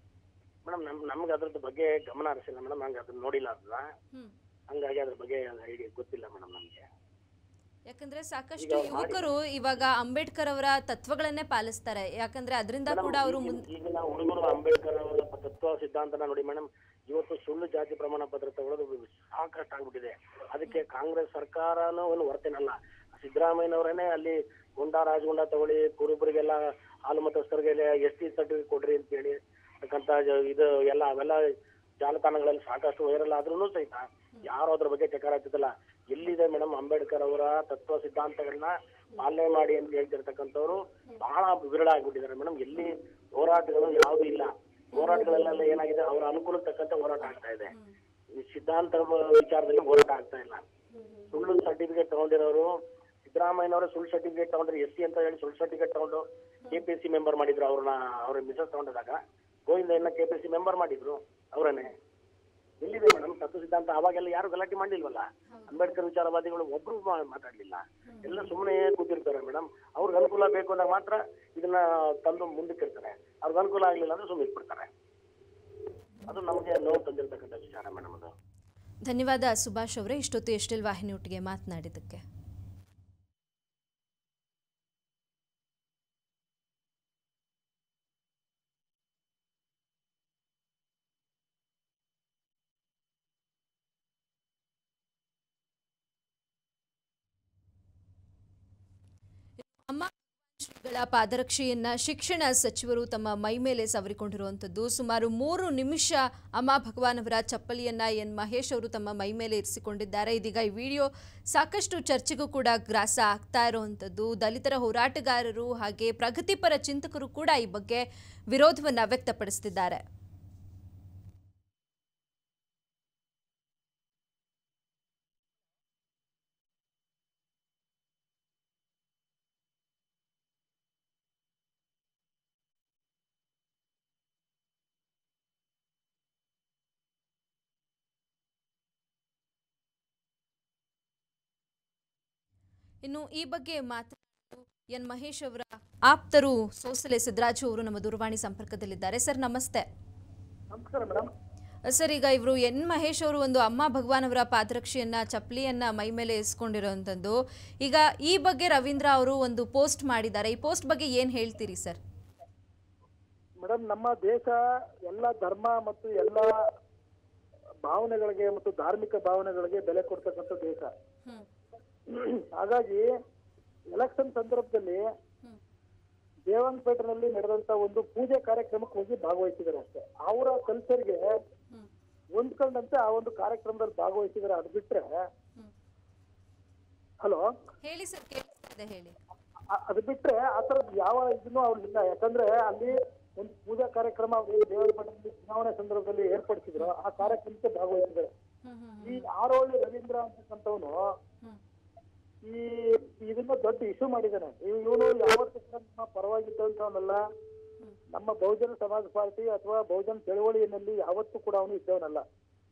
ಮೇಡಮ್ ನಮ್ ನಮ್ಗೆ ಅದ್ರದ್ದು ಬಗ್ಗೆ ಗಮನ ಹರಿಸಿಲ್ಲ ಮೇಡಮ್ ಹಂಗೆ ಅದನ್ನ ನೋಡಿಲ್ಲ ಅದನ್ನ ಹ್ಮ್ ಹಂಗಾಗಿ ಅದ್ರ ಬಗ್ಗೆ ಐಡಿಯಾ ಗೊತ್ತಿಲ್ಲ ಮೇಡಮ್ ನಮ್ಗೆ ಯಾಕಂದ್ರೆ ಸಾಕಷ್ಟು ಯುವಕರು ಇವಾಗ ಅಂಬೇಡ್ಕರ್ ಅವರ ತತ್ವಗಳನ್ನೇ ಪಾಲಿಸ್ತಾರೆ ಯಾಕಂದ್ರೆ ಅದರಿಂದ ಕೂಡ ಅವರು ಮುಂದೆ ಈಗಿನ ಹುಡುಗರು ಅಂಬೇಡ್ಕರ್ ಅವರ ತತ್ವ ಸಿದ್ಧಾಂತನ ನೋಡಿ ಮೇಡಮ್ ಇವತ್ತು ಸುಳ್ಳು ಜಾತಿ ಪ್ರಮಾಣ ಪತ್ರ ತಗೊಳ್ಳೋದು ಸಾಕಷ್ಟು ಆಗ್ಬಿಟ್ಟಿದೆ ಅದಕ್ಕೆ ಕಾಂಗ್ರೆಸ್ ಸರ್ಕಾರನೂ ಒಂದು ಹೊರತೇನಲ್ಲ ಸಿದ್ದರಾಮಯ್ಯನವರೇನೆ ಅಲ್ಲಿ ಗುಂಡಾ ರಾಜಗುಂಡ ತಗೊಳ್ಳಿ ಕುರುಬರಿಗೆಲ್ಲ ಹಾಲು ಮತಸ್ಥರಿಗೆಲ್ಲ ಎಸ್ ಟಿ ಸರ್ಟಿಫಿಕೇಟ್ ಕೊಡ್ರಿ ಅಂತ ಹೇಳಿ ಅಂತಕ್ಕಂಥ ಜ- ಇದು ಎಲ್ಲ ಅವೆಲ್ಲ ಜಾಲತಾಣಗಳಲ್ಲಿ ಸಾಕಷ್ಟು ವೈರಲ್ ಆದ್ರೂ ಸಹಿತ ಯಾರು ಅದ್ರ ಬಗ್ಗೆ ಚಕಾರ ಆಗ್ತಿದ್ದಲ್ಲ ಎಲ್ಲಿದೆ ಮೇಡಮ್ ಅಂಬೇಡ್ಕರ್ ಅವರ ತತ್ವ ಸಿದ್ಧಾಂತಗಳನ್ನ ಪಾಲನೆ ಮಾಡಿ ಅಂತ ಹೇಳ್ತಿರ್ತಕ್ಕಂಥವ್ರು ಬಹಳ ವಿರಳ ಆಗ್ಬಿಟ್ಟಿದ್ದಾರೆ ಮೇಡಮ್ ಎಲ್ಲಿ ಹೋರಾಟಗಳು ಯಾವ್ದು ಇಲ್ಲ ಹೋರಾಟಗಳೆಲ್ಲ ಏನಾಗಿದೆ ಅವರ ಅನುಕೂಲಕ್ಕೆ ತಕ್ಕಂತೆ ಹೋರಾಟ ಆಗ್ತಾ ಇದೆ ಈ ಸಿದ್ಧಾಂತ ವಿಚಾರದಲ್ಲಿ ಹೋರಾಟ ಆಗ್ತಾ ಇಲ್ಲ ಸುಳ್ಳು ಸರ್ಟಿಫಿಕೇಟ್ ತಗೊಂಡಿರೋರು ಸಿದ್ದರಾಮಯ್ಯನವರು ಸುಳ್ಳು ಸರ್ಟಿಫಿಕೇಟ್ ತಗೊಂಡ್ರೆ ಎಸ್ ಸಿ ಅಂತ ಹೇಳಿ ಸುಳ್ಳು ಸರ್ಟಿಫಿಕೇಟ್ ತಗೊಂಡು ಕೆಪಿಸಿ ಮೆಂಬರ್ ಮಾಡಿದ್ರು ಅವ್ರನ್ನ ಅವ್ರ ಮಿಸಸ್ ತಗೊಂಡಿದಾಗ ಗೋವಿಂದಯ್ಯನ ಕೆಪಿಸಿ ಮೆಂಬರ್ ಮಾಡಿದ್ರು ಅವರನ್ನೇ ಎಲ್ಲಿದೆ ಮೇಡಮ್ ತತ್ವ ಸಿದ್ಧಾಂತ ಅವಾಗೆಲ್ಲ ಯಾರು ಗಲಾಟೆ ಮಾಡಿಲ್ವಲ್ಲ ಅಂಬೇಡ್ಕರ್ ವಿಚಾರವಾದಿಗಳು ಒಬ್ರು ಮಾ- ಮಾತಾಡ್ಲಿಲ್ಲ ಎಲ್ಲ ಸುಮ್ಮನೆ ಕೂತಿರ್ತಾರೆ ಮೇಡಮ್ ಅವ್ರಿಗೆ ಅನುಕೂಲ ಬೇಕು ಅಂದಾಗ ಮಾತ್ರ ಇದನ್ನ ತಂದು ಮುಂದಕ್ಕೆ ಇರ್ತಾರೆ ಅವ್ರಿಗೆ ಅನುಕೂಲ ಆಗ್ಲಿಲ್ಲ ಅಂದ್ರೆ ಸುಮ್ಮನೆ ಇಟ್ಬಿಡ್ತಾರೆ ಅದು ನಮಗೆ ನೋವು ತಂದಿರ್ತಕ್ಕಂಥ ವಿಚಾರ ಮೇಡಮ್ ಅದು ಧನ್ಯವಾದ ಸುಭಾಷ್ ಅವರೇ ಇಷ್ಟೊತ್ತು ಎಷ್ಟೆಲ್ ವಾಹಿನಿ ಒಟ್ಟಿಗೆ ಮಾತನಾಡಿದ್ದಕ್ಕೆ ಅಮ್ಮ ಶ್ರೀಗಳ ಪಾದರಕ್ಷೆಯನ್ನ ಶಿಕ್ಷಣ ಸಚಿವರು ತಮ್ಮ ಮೈ ಮೇಲೆ ಸವರಿಕೊಂಡಿರುವಂಥದ್ದು ಸುಮಾರು ಮೂರು ನಿಮಿಷ ಅಮ್ಮ ಭಗವಾನ್ ಅವರ ಚಪ್ಪಲಿಯನ್ನ ಎನ್ ಮಹೇಶ್ ಅವರು ತಮ್ಮ ಮೈ ಮೇಲೆ ಇರಿಸಿಕೊಂಡಿದ್ದಾರೆ ಇದೀಗ ಈ ವಿಡಿಯೋ ಸಾಕಷ್ಟು ಚರ್ಚೆಗೂ ಕೂಡ ಗ್ರಾಸ ಆಗ್ತಾ ಇರುವಂಥದ್ದು ದಲಿತರ ಹೋರಾಟಗಾರರು ಹಾಗೆ ಪ್ರಗತಿಪರ ಚಿಂತಕರು ಕೂಡ ಈ ಬಗ್ಗೆ ವಿರೋಧವನ್ನ ವ್ಯಕ್ತಪಡಿಸುತ್ತಿದ್ದಾರೆ ಇನ್ನು ಈ ಬಗ್ಗೆ ಮಾತನಾಡಲು ಎನ್ ಮಹೇಶ್ ಅವರ ಆಪ್ತರು ಸೋಸಲೆ ಸಿದ್ದರಾಜು ಅವರು ನಮ್ಮ ದೂರವಾಣಿ ಸಂಪರ್ಕದಲ್ಲಿದ್ದಾರೆ ಸರ್ ನಮಸ್ತೆ ನಮಸ್ಕಾರ ಮೇಡಮ್ ಸರ್ ಈಗ ಇವರು ಎನ್ ಮಹೇಶ್ ಅವರು ಒಂದು ಅಮ್ಮ ಭಗವಾನ್ ಅವರ ಪಾದರಕ್ಷೆಯನ್ನ ಚಪ್ಪಲಿಯನ್ನ ಮೈ ಮೇಲೆ ಇಸ್ಕೊಂಡಿರುವಂಥದ್ದು ಈಗ ಈ ಬಗ್ಗೆ ರವೀಂದ್ರ ಅವರು ಒಂದು ಪೋಸ್ಟ್ ಮಾಡಿದ್ದಾರೆ ಈ ಪೋಸ್ಟ್ ಬಗ್ಗೆ ಏನು ಹೇಳ್ತೀರಿ ಸರ್ ಮೇಡಮ್ ನಮ್ಮ ದೇಶ ಎಲ್ಲ ಧರ್ಮ ಮತ್ತು ಎಲ್ಲ ಭಾವನೆಗಳಿಗೆ ಮತ್ತು ಧಾರ್ಮಿಕ ಭಾವನೆಗಳಿಗೆ ಬೆಲೆ ಕೊಡ್ತಕ್ಕಂಥ ದೇಶ ಹಾಗಾಗಿ ಎಲೆಕ್ಷನ್ ಸಂದರ್ಭದಲ್ಲಿ ದೇವಂಗಪೇಟೆನಲ್ಲಿ ನಡೆದಂತ ಒಂದು ಪೂಜೆ ಕಾರ್ಯಕ್ರಮಕ್ಕೆ ಹೋಗಿ ಭಾಗವಹಿಸಿದ್ದಾರೆ ಅಷ್ಟೇ ಅವರ ಕಲ್ಚರ್ಗೆ ಹೊಂದ್ಕೊಂಡಂತೆ ಆ ಒಂದು ಕಾರ್ಯಕ್ರಮದಲ್ಲಿ ಭಾಗವಹಿಸಿದ್ದಾರೆ ಅದು ಬಿಟ್ರೆ ಹಲೋ ಹೇಳಿ ಸರ್ ಕೇಳಿಸ್ತಾ ಇದೆ ಹೇಳಿ ಅ- ಅದು ಬಿಟ್ರೆ ಆ ಥರದ್ದು ಯಾವ ಇದನ್ನು ಅವ್ರಿಗಿಲ್ಲ ಯಾಕಂದ್ರೆ ಅಲ್ಲಿ ಒಂದು ಪೂಜಾ ಕಾರ್ಯಕ್ರಮ ಅವ್ರು ದೇವರ ಮಠದಲ್ಲಿ ಚುನಾವಣೆ ಸಂದರ್ಭದಲ್ಲಿ ಏರ್ಪಡಿಸಿದ್ರು ಆ ಕಾರ್ಯಕ್ರಮಕ್ಕೆ ಭಾಗವಹಿಸಿದ್ದಾರೆ ಈ ಆರೋಳಿ ರವೀಂದ್ರ ಅಂತಕ್ಕಂಥವನು ಈ ಇದನ್ನ ದೊಡ್ಡ ಇಶ್ಯೂ ಮಾಡಿದ್ದಾನೆ ಇವನು ಯಾವತ್ತೂ ಕೂಡ ನಮ್ಮ ಪರವಾಗಿದ್ದಂಥವನಲ್ಲ ನಮ್ಮ ಬಹುಜನ ಸಮಾಜ ಪಾರ್ಟಿ ಅಥವಾ ಬಹುಜನ ಚಳವಳಿಯಲ್ಲಿ ಯಾವತ್ತೂ ಕೂಡ ಅವನು ಇದ್ದವನಲ್ಲ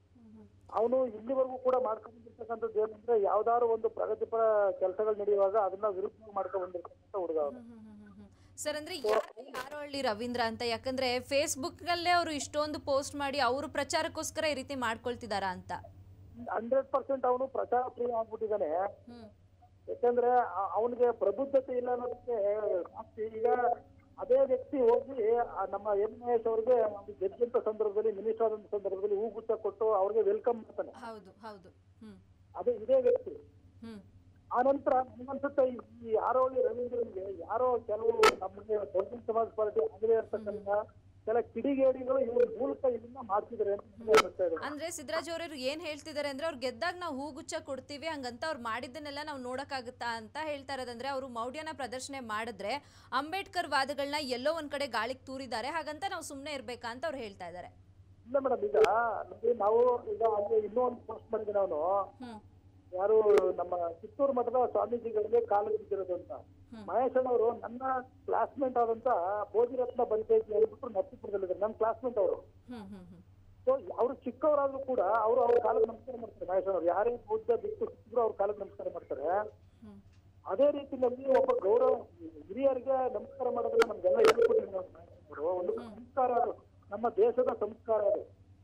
ಅವನು ಇಲ್ಲಿವರೆಗೂ ಕೂಡ ಮಾಡ್ಕೊಂಡು ಬಂದಿರ್ತಕ್ಕಂಥದ್ದು ಏನಂದ್ರೆ ಯಾವ್ದಾದ್ರು ಒಂದು ಪ್ರಗತಿಪರ ಕೆಲಸಗಳು ನಡೆಯುವಾಗ ಅದನ್ನ ವಿರುದ್ಧ ಮಾಡ್ಕೊಂಡು ಬಂದಿರ್ತಕ್ಕಂಥ ಹುಡುಗ ಅವನು ಸರ್ ಅಂದ್ರೆ ಯಾರು ಯಾರೊಳ್ಳಿ ರವೀಂದ್ರ ಅಂತ ಯಾಕಂದ್ರೆ ಫೇಸ್ಬುಕ್ ಅಲ್ಲೇ ಅವರು ಇಷ್ಟೊಂದು ಪೋಸ್ಟ್ ಮಾಡಿ ಅವರು ಪ್ರಚಾರಕ್ಕೋಸ್ಕರ ಈ ರೀತಿ ಮಾಡ್ಕೊಳ್ತಿದಾರಾ ಅಂತ ಹಂಡ್ರೆಡ್ ಪರ್ಸೆಂಟ್ ಅವನು ಪ್ರಚಾರ ಪ್ರಿಯ ಆಗ್ಬಿಟ್ಟಿದ್ದಾನೆ ಹ್ಮ್ ಯಾಕಂದ್ರೆ ಅವನಿಗೆ ಪ್ರಬುದ್ಧತೆ ಇಲ್ಲ ಅನ್ನೋದಕ್ಕೆ ಸಾಕ್ಷಿ ಈಗ ಅದೇ ವ್ಯಕ್ತಿ ಹೋಗಿ ಆ ನಮ್ಮ ಎನ್ ಮಹೇಶ್ ಅವ್ರಿಗೆ ಒಂದು ಗೆದ್ದಂತ ಸಂದರ್ಭದಲ್ಲಿ ಮಿನಿಸ್ಟರ್ ಆದಂತ ಸಂದರ್ಭದಲ್ಲಿ ಹೂಗುಚ್ಚ ಕೊಟ್ಟು ಅವ್ರಿಗೆ ವೆಲ್ಕಮ್ ಮಾಡ್ತಾನೆ ಹೌದು ಹೌದು ಹ್ಮ್ ಅದೇ ಇದೇ ವ್ಯಕ್ತಿ ಹ್ಮ್ ಆ ನಂತರ ನನಗನ್ಸುತ್ತೆ ಈ- ಈ ಆರೋಳಿ ರವೀಂದ್ರನಿಗೆ ಯಾರೋ ಕೆಲವು ನಮಗೆ ಬಹುಜನ ಸಮಾಜ ಪಾರ್ಟಿ ಆಗದೇ ಇರ್ತಕ್ಕಂಥ ಕೆಲ ಕಿಡಿಗೇಡಿಗಳು ಇವ್ರ ಮೂಲಕ ಇದನ್ನ ಮಾಡ್ತಿದ್ದಾರೆ ಅಂತ ನನಗೆ ಅನಿಸ್ತಾ ಇದೆ ಅಂದ್ರೆ ಸಿದ್ದರಾಜ್ ಅವರು ಏನ್ ಹೇಳ್ತಿದ್ದಾರೆ ಅಂದ್ರೆ ಅವ್ರು ಗೆದ್ದಾಗ ನಾವು ಹೂಗುಚ್ಚ ಕೊಡ್ತೀವಿ ಹಂಗಂತ ಅವ್ರು ಮಾಡಿದ್ದನ್ನೆಲ್ಲ ನಾವು ನೋಡಕ್ಕಾಗುತ್ತಾ ಅಂತ ಹೇಳ್ತಾ ಇರೋದಂದ್ರೆ ಅವರು ಮೌಢ್ಯನ ಪ್ರದರ್ಶನ ಮಾಡಿದ್ರೆ ಅಂಬೇಡ್ಕರ್ ವಾದಗಳನ್ನ ಎಲ್ಲೋ ಒಂದ್ ಕಡೆ ಗಾಳಿಗೆ ತೂರಿದ್ದಾರೆ ಹಾಗಂತ ನಾವು ಸುಮ್ಮನೆ ಇರ್ಬೇಕಾ ಅಂತ ಅವ್ರು ಹೇಳ್ತಾ ಇದ್ದಾರೆ ಇಲ್ಲ ಮೇಡಮ್ ಈಗ ನೋಡಿ ನಾವು ಈಗ ಅಲ್ಲಿ ಇನ್ನೂ ಒಂದು ಪೋಸ್ಟ್ ಮಾಡಿದ್ರೆ ಅವನು ಹ್ಮ್ ಯಾರು ನಮ್ಮ ಕಿತ್ತೂರು ಮಠದ ಸ್ವಾಮೀಜಿಗಳಿಗೆ ಕಾಲು ಬಿದ್ದಿರೋದು ಅಂತ ಮಹೇಶ್ ಅವರು ನನ್ನ ಕ್ಲಾಸ್ಮೇಟ್ ಆದಂತ ಬೋಧಿರತ್ನ ಬಂತೇಜಿ ಹೇಳ್ಬಿಟ್ಟು ನರಸೀಪುರದಲ್ಲಿದ್ದಾರೆ ನನ್ನ ಕ್ಲಾಸ್ಮೇಟ್ ಅವರು ಹ್ಮ್ ಹ್ಮ್ ಹ್ಮ್ ಸೊ ಅವರು ಚಿಕ್ಕವರಾದ್ರೂ ಕೂಡ ಅವರು ಅವ್ರ ಕಾಲಕ್ಕೆ ನಮಸ್ಕಾರ ಮಾಡ್ತಾರೆ ಮಹೇಶ್ ಅವರು ಯಾರೇ ಬೌದ್ಧ ಬಿಟ್ಟು ಸಿಕ್ಕಿದ್ರು ಅವ್ರ ಕಾಲಕ್ಕೆ ನಮಸ್ಕಾರ ಮಾಡ್ತಾರೆ ಹ್ಮ್ ಅದೇ ರೀತಿಯಲ್ಲಿ ಒಬ್ಬ ಗೌರವ ಹಿರಿಯರಿಗೆ ನಮಸ್ಕಾರ ಮಾಡೋದನ್ನ ನಮ್ಗೆಲ್ಲ ಹೇಳ್ಕೊಟ್ಟಿದ್ರು ನಮ್ಮ ಮಹೇಶ್ ಅವರು ಒಂದು ಸಂಸ್ಕಾರ ಅದು ನಮ್ಮ ದೇಶದ ಸಂಸ್ಕಾರ ಅದು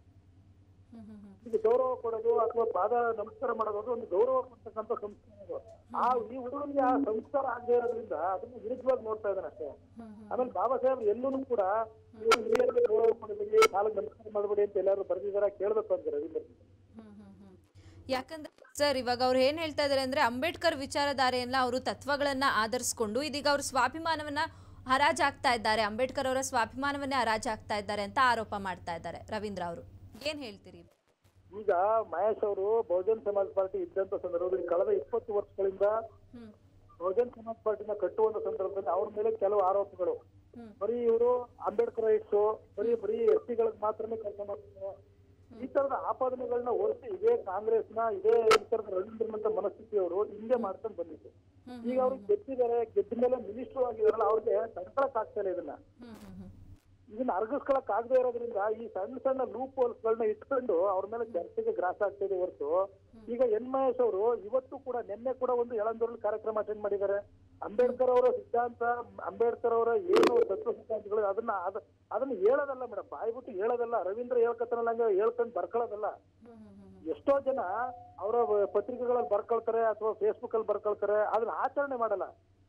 ಹ್ಮ್ ಹ್ಮ್ ಹ್ಮ್ ಇದು ಗೌರವ ಕೊಡೋದು ಅಥವಾ ಪಾದ ನಮಸ್ಕಾರ ಮಾಡೋದು ಅದು ಒಂದು ಗೌರವ ಕೊಡ್ತಕ್ಕಂಥ ಸಂಸ್ಕಾರ ಅದು ಆ ಈ ಹುಡುಗನಿಗೆ ಆ ಸಂಸ್ಕಾರ ಆಗದೆ ಇರೋದ್ರಿಂದ ಅದನ್ನ ವಿರುದ್ಧವಾಗಿ ನೋಡ್ತಾ ಇದ್ದಾನೆ ಅಷ್ಟೇ ಆಮೇಲೆ ಬಾಬಾ ಸಾಹೇಬ್ ಎಲ್ಲೂ ಕೂಡ ನೀವು ಹಿರಿಯರಿಗೆ ಗೌರವ ಕೊಡಬೇಡಿ ಕಾಲಿಗೆ ನಮಸ್ಕಾರ ಮಾಡಬೇಡಿ ಅಂತ ಎಲ್ಲಾರು ಬರ್ದಿದಾರ ಕೇಳ್ಬೇಕು ಅಂತ ರವೀಂದ್ರ ಹ್ಮ್ ಹ್ಮ್ ಹ್ಮ್. ಯಾಕಂದ್ರೆ ಸರ್ ಇವಾಗ ಅವ್ರು ಏನ್ ಹೇಳ್ತಾ ಇದಾರೆ ಅಂದ್ರೆ ಅಂಬೇಡ್ಕರ್ ವಿಚಾರಧಾರೆಯನ್ನ ಅವರು ತತ್ವಗಳನ್ನ ಆಧರಿಸ್ಕೊಂಡು ಇದೀಗ ಅವ್ರ ಸ್ವಾಭಿಮಾನವನ್ನ ಹರಾಜಾಗ್ತಾ ಇದ್ದಾರೆ ಅಂಬೇಡ್ಕರ್ ಅವರ ಸ್ವಾಭಿಮಾನವನ್ನೇ ಹರಾಜಾಗ್ತಾ ಇದ್ದಾರೆ ಅಂತ ಆರೋಪ ಮಾಡ್ತಾ ಇದ್ದಾರೆ ರವೀಂದ್ರ ಅವರು ಏನ್ ಹೇಳ್ತೀರಿ ಈಗ ಮಹೇಶ್ ಅವರು ಬಹುಜನ್ ಸಮಾಜ್ ಪಾರ್ಟಿ ಇದ್ದಂತ ಸಂದರ್ಭದಲ್ಲಿ ಕಳೆದ ಇಪ್ಪತ್ತು ವರ್ಷಗಳಿಂದ ಹ್ಮ್ ಬಹುಜನ್ ಸಮಾಜ್ ಪಾರ್ಟಿನ ಕಟ್ಟುವಂತ ಸಂದರ್ಭದಲ್ಲಿ ಅವ್ರ ಮೇಲೆ ಕೆಲವು ಆರೋಪಗಳು ಬರೀ ಇವರು ಅಂಬೇಡ್ಕರ್ ರೈಟ್ಸ್ ಬರೀ ಬರೀ ಎಸ್ ಟಿಗಳಿಗೆ ಮಾತ್ರನೇ ಕೆಲಸ ಮಾಡ್ತಾರೆ ಈ ತರದ ಆಪಾದನೆಗಳನ್ನ ಹೊರಿಸಿ ಇದೇ ಕಾಂಗ್ರೆಸ್ನ ಇದೇ ಈ ತರದ ರವೀಂದ್ರನಂತ ಮನಸ್ಥಿತಿಯವರು ಹಿಂದೆ ಮಾಡ್ಕೊಂಡು ಬಂದಿದ್ದು ಈಗ ಅವ್ರಿಗೆ ಗೆದ್ದಿದ್ದಾರೆ ಗೆದ್ದ ಮೇಲೆ ಮಿನಿಸ್ಟರ್ ಆಗಿದಾರಲ್ಲ ಅವ್ರಿಗೆ ತಡ್ಕೊಳಕ್ ಆಗ್ತಾ ಇಲ್ಲ ಇದನ್ನ ಹ್ಮ್ ಹ್ಮ್ ಹ್ಮ್ ಇದನ್ನ ಅರ್ಗಿಸ್ಕೊಳಕ್ ಆಗದೆ ಇರೋದ್ರಿಂದ ಈ ಸಣ್ಣ ಸಣ್ಣ ಲೂಪ್ ಹೋಲ್ಸ್ಗಳನ್ನ ಇಟ್ಕೊಂಡು ಅವ್ರ ಮೇಲೆ ಚರ್ಚೆಗೆ ಗ್ರಾಸ ಆಗ್ತಿದೆ ಹೊರತು ಈಗ ಎನ್ ಮಹೇಶ್ ಅವರು ಇವತ್ತು ಕೂಡ ನಿನ್ನೆ ಕೂಡ ಒಂದು ಎಳಂದೂರಲ್ಲಿ ಕಾರ್ಯಕ್ರಮ ಅಟೆಂಡ್ ಮಾಡಿದ್ದಾರೆ ಅಂಬೇಡ್ಕರ್ ಅವರ ಸಿದ್ಧಾಂತ ಅಂಬೇಡ್ಕರ್ ಅವರ ಏನು ತತ್ವ ಸಿದ್ಧಾಂತಗಳು ಅದನ್ನ ಅದ- ಅದನ್ನ ಹೇಳೋದಲ್ಲ ಮೇಡಮ್ ಬಾಯ್ಬಿಟ್ಟು ಹೇಳೋದಲ್ಲ ರವೀಂದ್ರ ಹೇಳ್ಕತ್ತಾನಲ್ಲ ಹಂಗೆ ಹೇಳ್ಕೊಂಡು ಬರ್ಕೊಳ್ಳೋದಲ್ಲ ಹ್ಮ್ ಹ್ಮ್ ಹ್ಮ್ ಎಷ್ಟೋ ಜನ ಅವರ ಪತ್ರಿಕೆಗಳಲ್ಲಿ ಬರ್ಕೊಳ್ತಾರೆ ಅಥವಾ ಫೇಸ್ಬುಕ್ ಅಲ್ಲಿ ಬರ್ಕೊಳ್ತಾರೆ ಅದನ್ನ ಆಚರಣೆ ಮಾಡಲ್ಲ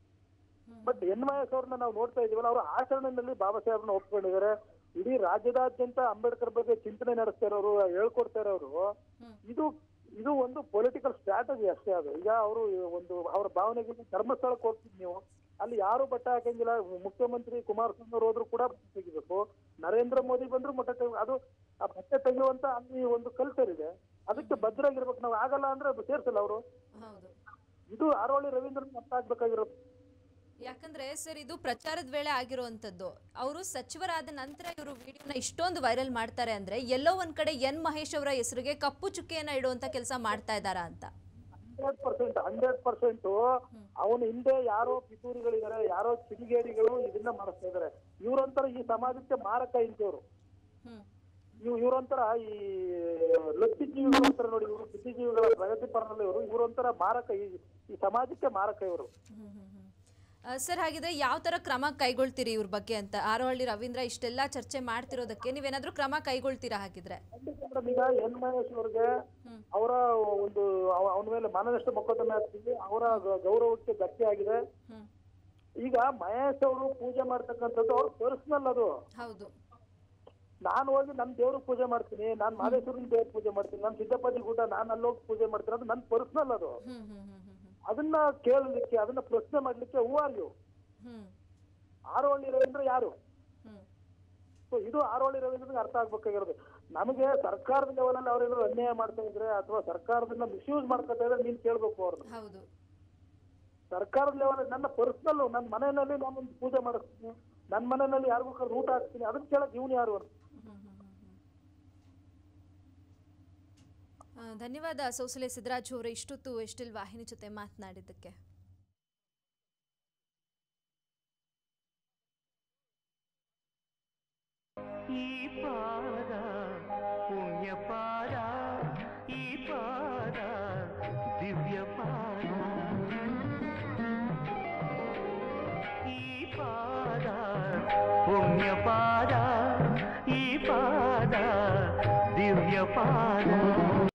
ಬಟ್ ಎನ್ ಮಹೇಶ್ ಅವ್ರನ್ನ ನಾವು ನೋಡ್ತಾ ಇದೀವಲ್ಲ ಅವ್ರ ಆಚರಣೆಯಲ್ಲಿ ಬಾಬಾ ಸಾಹೇಬ್ನ ಒಪ್ಕೊಂಡಿದ್ದಾರೆ ಇಡೀ ರಾಜ್ಯದಾದ್ಯಂತ ಅಂಬೇಡ್ಕರ್ ಬಗ್ಗೆ ಚಿಂತನೆ ನಡೆಸ್ತಾ ಇರೋರು ಹೇಳ್ಕೊಡ್ತಾ ಇರೋರು ಇದು ಇದು ಒಂದು ಪೊಲಿಟಿಕಲ್ ಸ್ಟ್ರಾಟಜಿ ಅಷ್ಟೇ ಅದು ಈಗ ಅವರು ಒಂದು ಅವ್ರ ಭಾವನೆಗೆ ಧರ್ಮಸ್ಥಳಕ್ಕೆ ಹೋಗ್ತಿದ್ ನೀವು ಅಲ್ಲಿ ಯಾರು ಬಟ್ಟೆ ಹಾಕಂಗಿಲ್ಲ ಮುಖ್ಯಮಂತ್ರಿ ಕುಮಾರಸ್ವಾಮಿ ಅವರು ಹೋದ್ರು ಕೂಡ ಬಟ್ಟೆ ತೆಗಿಬೇಕು ನರೇಂದ್ರ ಮೋದಿ ಬಂದ್ರು ಬಟ್ಟೆ ತೆಗಿ ಅದು ಆ ಬಟ್ಟೆ ತೆಗೆಯುವಂತ ಅಲ್ಲಿ ಒಂದು ಕಲ್ಚರ್ ಇದೆ ಅದಕ್ಕೆ ಭದ್ರಾಗಿರ್ಬೇಕು ನಾವು ಆಗಲ್ಲ ಅಂದ್ರೆ ಸೇರ್ಸಲ್ಲ ಅವರು ಹೌದು ಇದು ಅರವಳ್ಳಿ ರವೀಂದ್ರನ್ ಅರ್ಥ ಆಗ್ಬೇಕಾಗಿರೋದು ಯಾಕಂದ್ರೆ ಸರ್ ಇದು ಪ್ರಚಾರದ ವೇಳೆ ಆಗಿರುವಂತದ್ದು ಅವರು ಸಚಿವರಾದ ನಂತರ ಇವರು ವಿಡಿಯೋನ ಇಷ್ಟೊಂದು ವೈರಲ್ ಮಾಡ್ತಾರೆ ಅಂದ್ರೆ ಎಲ್ಲೋ ಒಂದ್ ಕಡೆ ಎನ್ ಮಹೇಶ್ ಅವರ ಹೆಸರಿಗೆ ಕಪ್ಪು ಚುಕ್ಕಿಯನ್ನ ಇಡುವಂತ ಕೆಲಸ ಮಾಡ್ತಾ ಇದ್ದಾರಾ ಅಂತ ಹಂಡ್ರೆಡ್ ಪರ್ಸೆಂಟ್ ಹಂಡ್ರೆಡ್ ಪರ್ಸೆಂಟ್ ಅವನ ಹಿಂದೆ ಯಾರೋ ಪಿತೂರಿಗಳಿದ್ದಾರೆ ಯಾರೋ ಕಿಡಿಗೇಡಿಗಳು ಇದನ್ನ ಮಾಡಿಸ್ತಾ ಇದಾರೆ ಇವ್ರೊಂಥರ ಈ ಸಮಾಜಕ್ಕೆ ಮಾರಕ ಇಂಥವ್ರು ಹ್ಮ್ ಇವ್ ಇವ್ರೊಂಥರ ಈ ಲತ್ತಿ ಜೀವಿಗಳು ಅಂತಾರೆ ನೋಡಿ ಇವರು ಬುದ್ಧಿಜೀವಿಗಳ ಪ್ರಗತಿ ಪರನಲ್ಲ ಇವರು ಇವ್ರೊಂಥರ ಮಾರಕ ಈ ಈ ಸಮಾಜಕ್ಕೆ ಮಾರಕ ಇವರು ಹ್ಮ್ ಹ್ಮ್ ಹ್ಮ್. ಆ, ಸರ್ ಹಾಗಿದ್ರೆ ಯಾವ ತರ ಕ್ರಮ ಕೈಗೊಳ್ತೀರಿ ಇವ್ರ ಬಗ್ಗೆ ಅಂತ ಆರೋಹಳ್ಳಿ ರವೀಂದ್ರ ಇಷ್ಟೆಲ್ಲ ಚರ್ಚೆ ಮಾಡ್ತಿರೋದಕ್ಕೆ ನೀವೇನಾದ್ರೂ ಕ್ರಮ ಕೈಗೊಳ್ತೀರಾ ಹಾಗಿದ್ರೆ ಖಂಡಿತ ಮೇಡಮ್ ಈಗ ಎನ್ ಮಹೇಶ್ ಅವ್ರಿಗೆ ಅವರ ಒಂದು ಅವನ ಮೇಲೆ ಮಾನನಷ್ಟ ಮೊಕದ್ದಮೆ ಆಗ್ತಿದೆ ಅವರ ಗೌರವಕ್ಕೆ ಧಕ್ಕೆ ಆಗಿದೆ ಹ್ಮ್ ಈಗ ಮಹೇಶ್ ಅವರು ಪೂಜೆ ಮಾಡ್ತಕ್ಕಂಥದ್ದು ಅವ್ರ ಪರ್ಸನಲ್ ಅದು ಹೌದು ನಾನು ಹೋಗಿ ನನ್ನ ದೇವ್ರ ಪೂಜೆ ಮಾಡ್ತೀನಿ ನಾನು ಮಾದೇಶ್ವರನ ದೇವ್ರ ಪೂಜೆ ಮಾಡ್ತೀನಿ ನಾನು ಸಿದ್ದಪ್ಪಾಜಿ ಗುಡ್ಡ ನಾನು ಅಲ್ಲೋಗಿ ಪೂಜೆ ಮಾಡ್ತೀನಿ ಅದು ನನ್ನ ಪರ್ಸನಲ್ ಅದು ಹ್ಮ್ ಹ್ಮ್ ಹ್ಮ್ ಹ್ಮ್ ಹ್ಮ್ ಅದನ್ನ ಕೇಳಲಿಕ್ಕೆ ಅದನ್ನ ಪ್ರಶ್ನೆ ಮಾಡ್ಲಿಕ್ಕೆ who are you hmm Arohalli Ravindra ಯಾರು ಹ್ಮ್ ಸೊ ಇದು ಆರೋಹಳ್ಳಿ ರವೀಂದ್ರನಿಗೆ ಅರ್ಥ ಆಗ್ಬೇಕಾಗಿರೋದು ನಮಗೆ ಸರ್ಕಾರದ ಲೆವೆಲಲ್ಲಿ ಅವ್ರೇನಾದ್ರು ಅನ್ಯಾಯ ಮಾಡ್ತಾ ಇದ್ರೆ ಅಥವಾ ಸರ್ಕಾರದನ್ನ ಮಿಸ್ಯೂಸ್ ಮಾಡ್ಕೊತಾ ಇದ್ರೆ ನೀನ್ ಕೇಳ್ಬೇಕು ಅವ್ರನ್ನ ಹೌದು ಸರ್ಕಾರದ ಲೆವೆಲ್ ನನ್ನ ಪರ್ಸನಲ್ ನನ್ನ ಮನೆಯಲ್ಲಿ ನಾನು ಒಂದು ಪೂಜೆ ಮಾಡಿಸ್ತೀನಿ ನನ್ನ ಮನೆಯಲ್ಲಿ ಯಾರಿಗೂ ಕರ್ದು ಊಟ ಹಾಕ್ತೀನಿ ಅದನ್ನ ಕೇಳಕ್ ಇವ್ನು ಯಾರು ಅಂತ ಹ್ಮ್ ಹ್ಮ್ ಹ್ಮ್ ಹ್ಮ್. ಆ, ಧನ್ಯವಾದ ಸೌಸಲೆ ಸಿದ್ದರಾಜು ಅವರೇ ಇಷ್ಟೊತ್ತು ಎಷ್ಟಿಲ್ ವಾಹಿನಿ ಜೊತೆ ಮಾತನಾಡಿದ್ದಕ್ಕೆ ಈ ಪಾದ ಪುಣ್ಯ ಪಾದ ಈ ಪಾದ ದಿವ್ಯ ಪಾದ ಈ ಪಾದ ಪುಣ್ಯ ಪಾದ ಈ ಪಾದ ದಿವ್ಯ ಪಾದ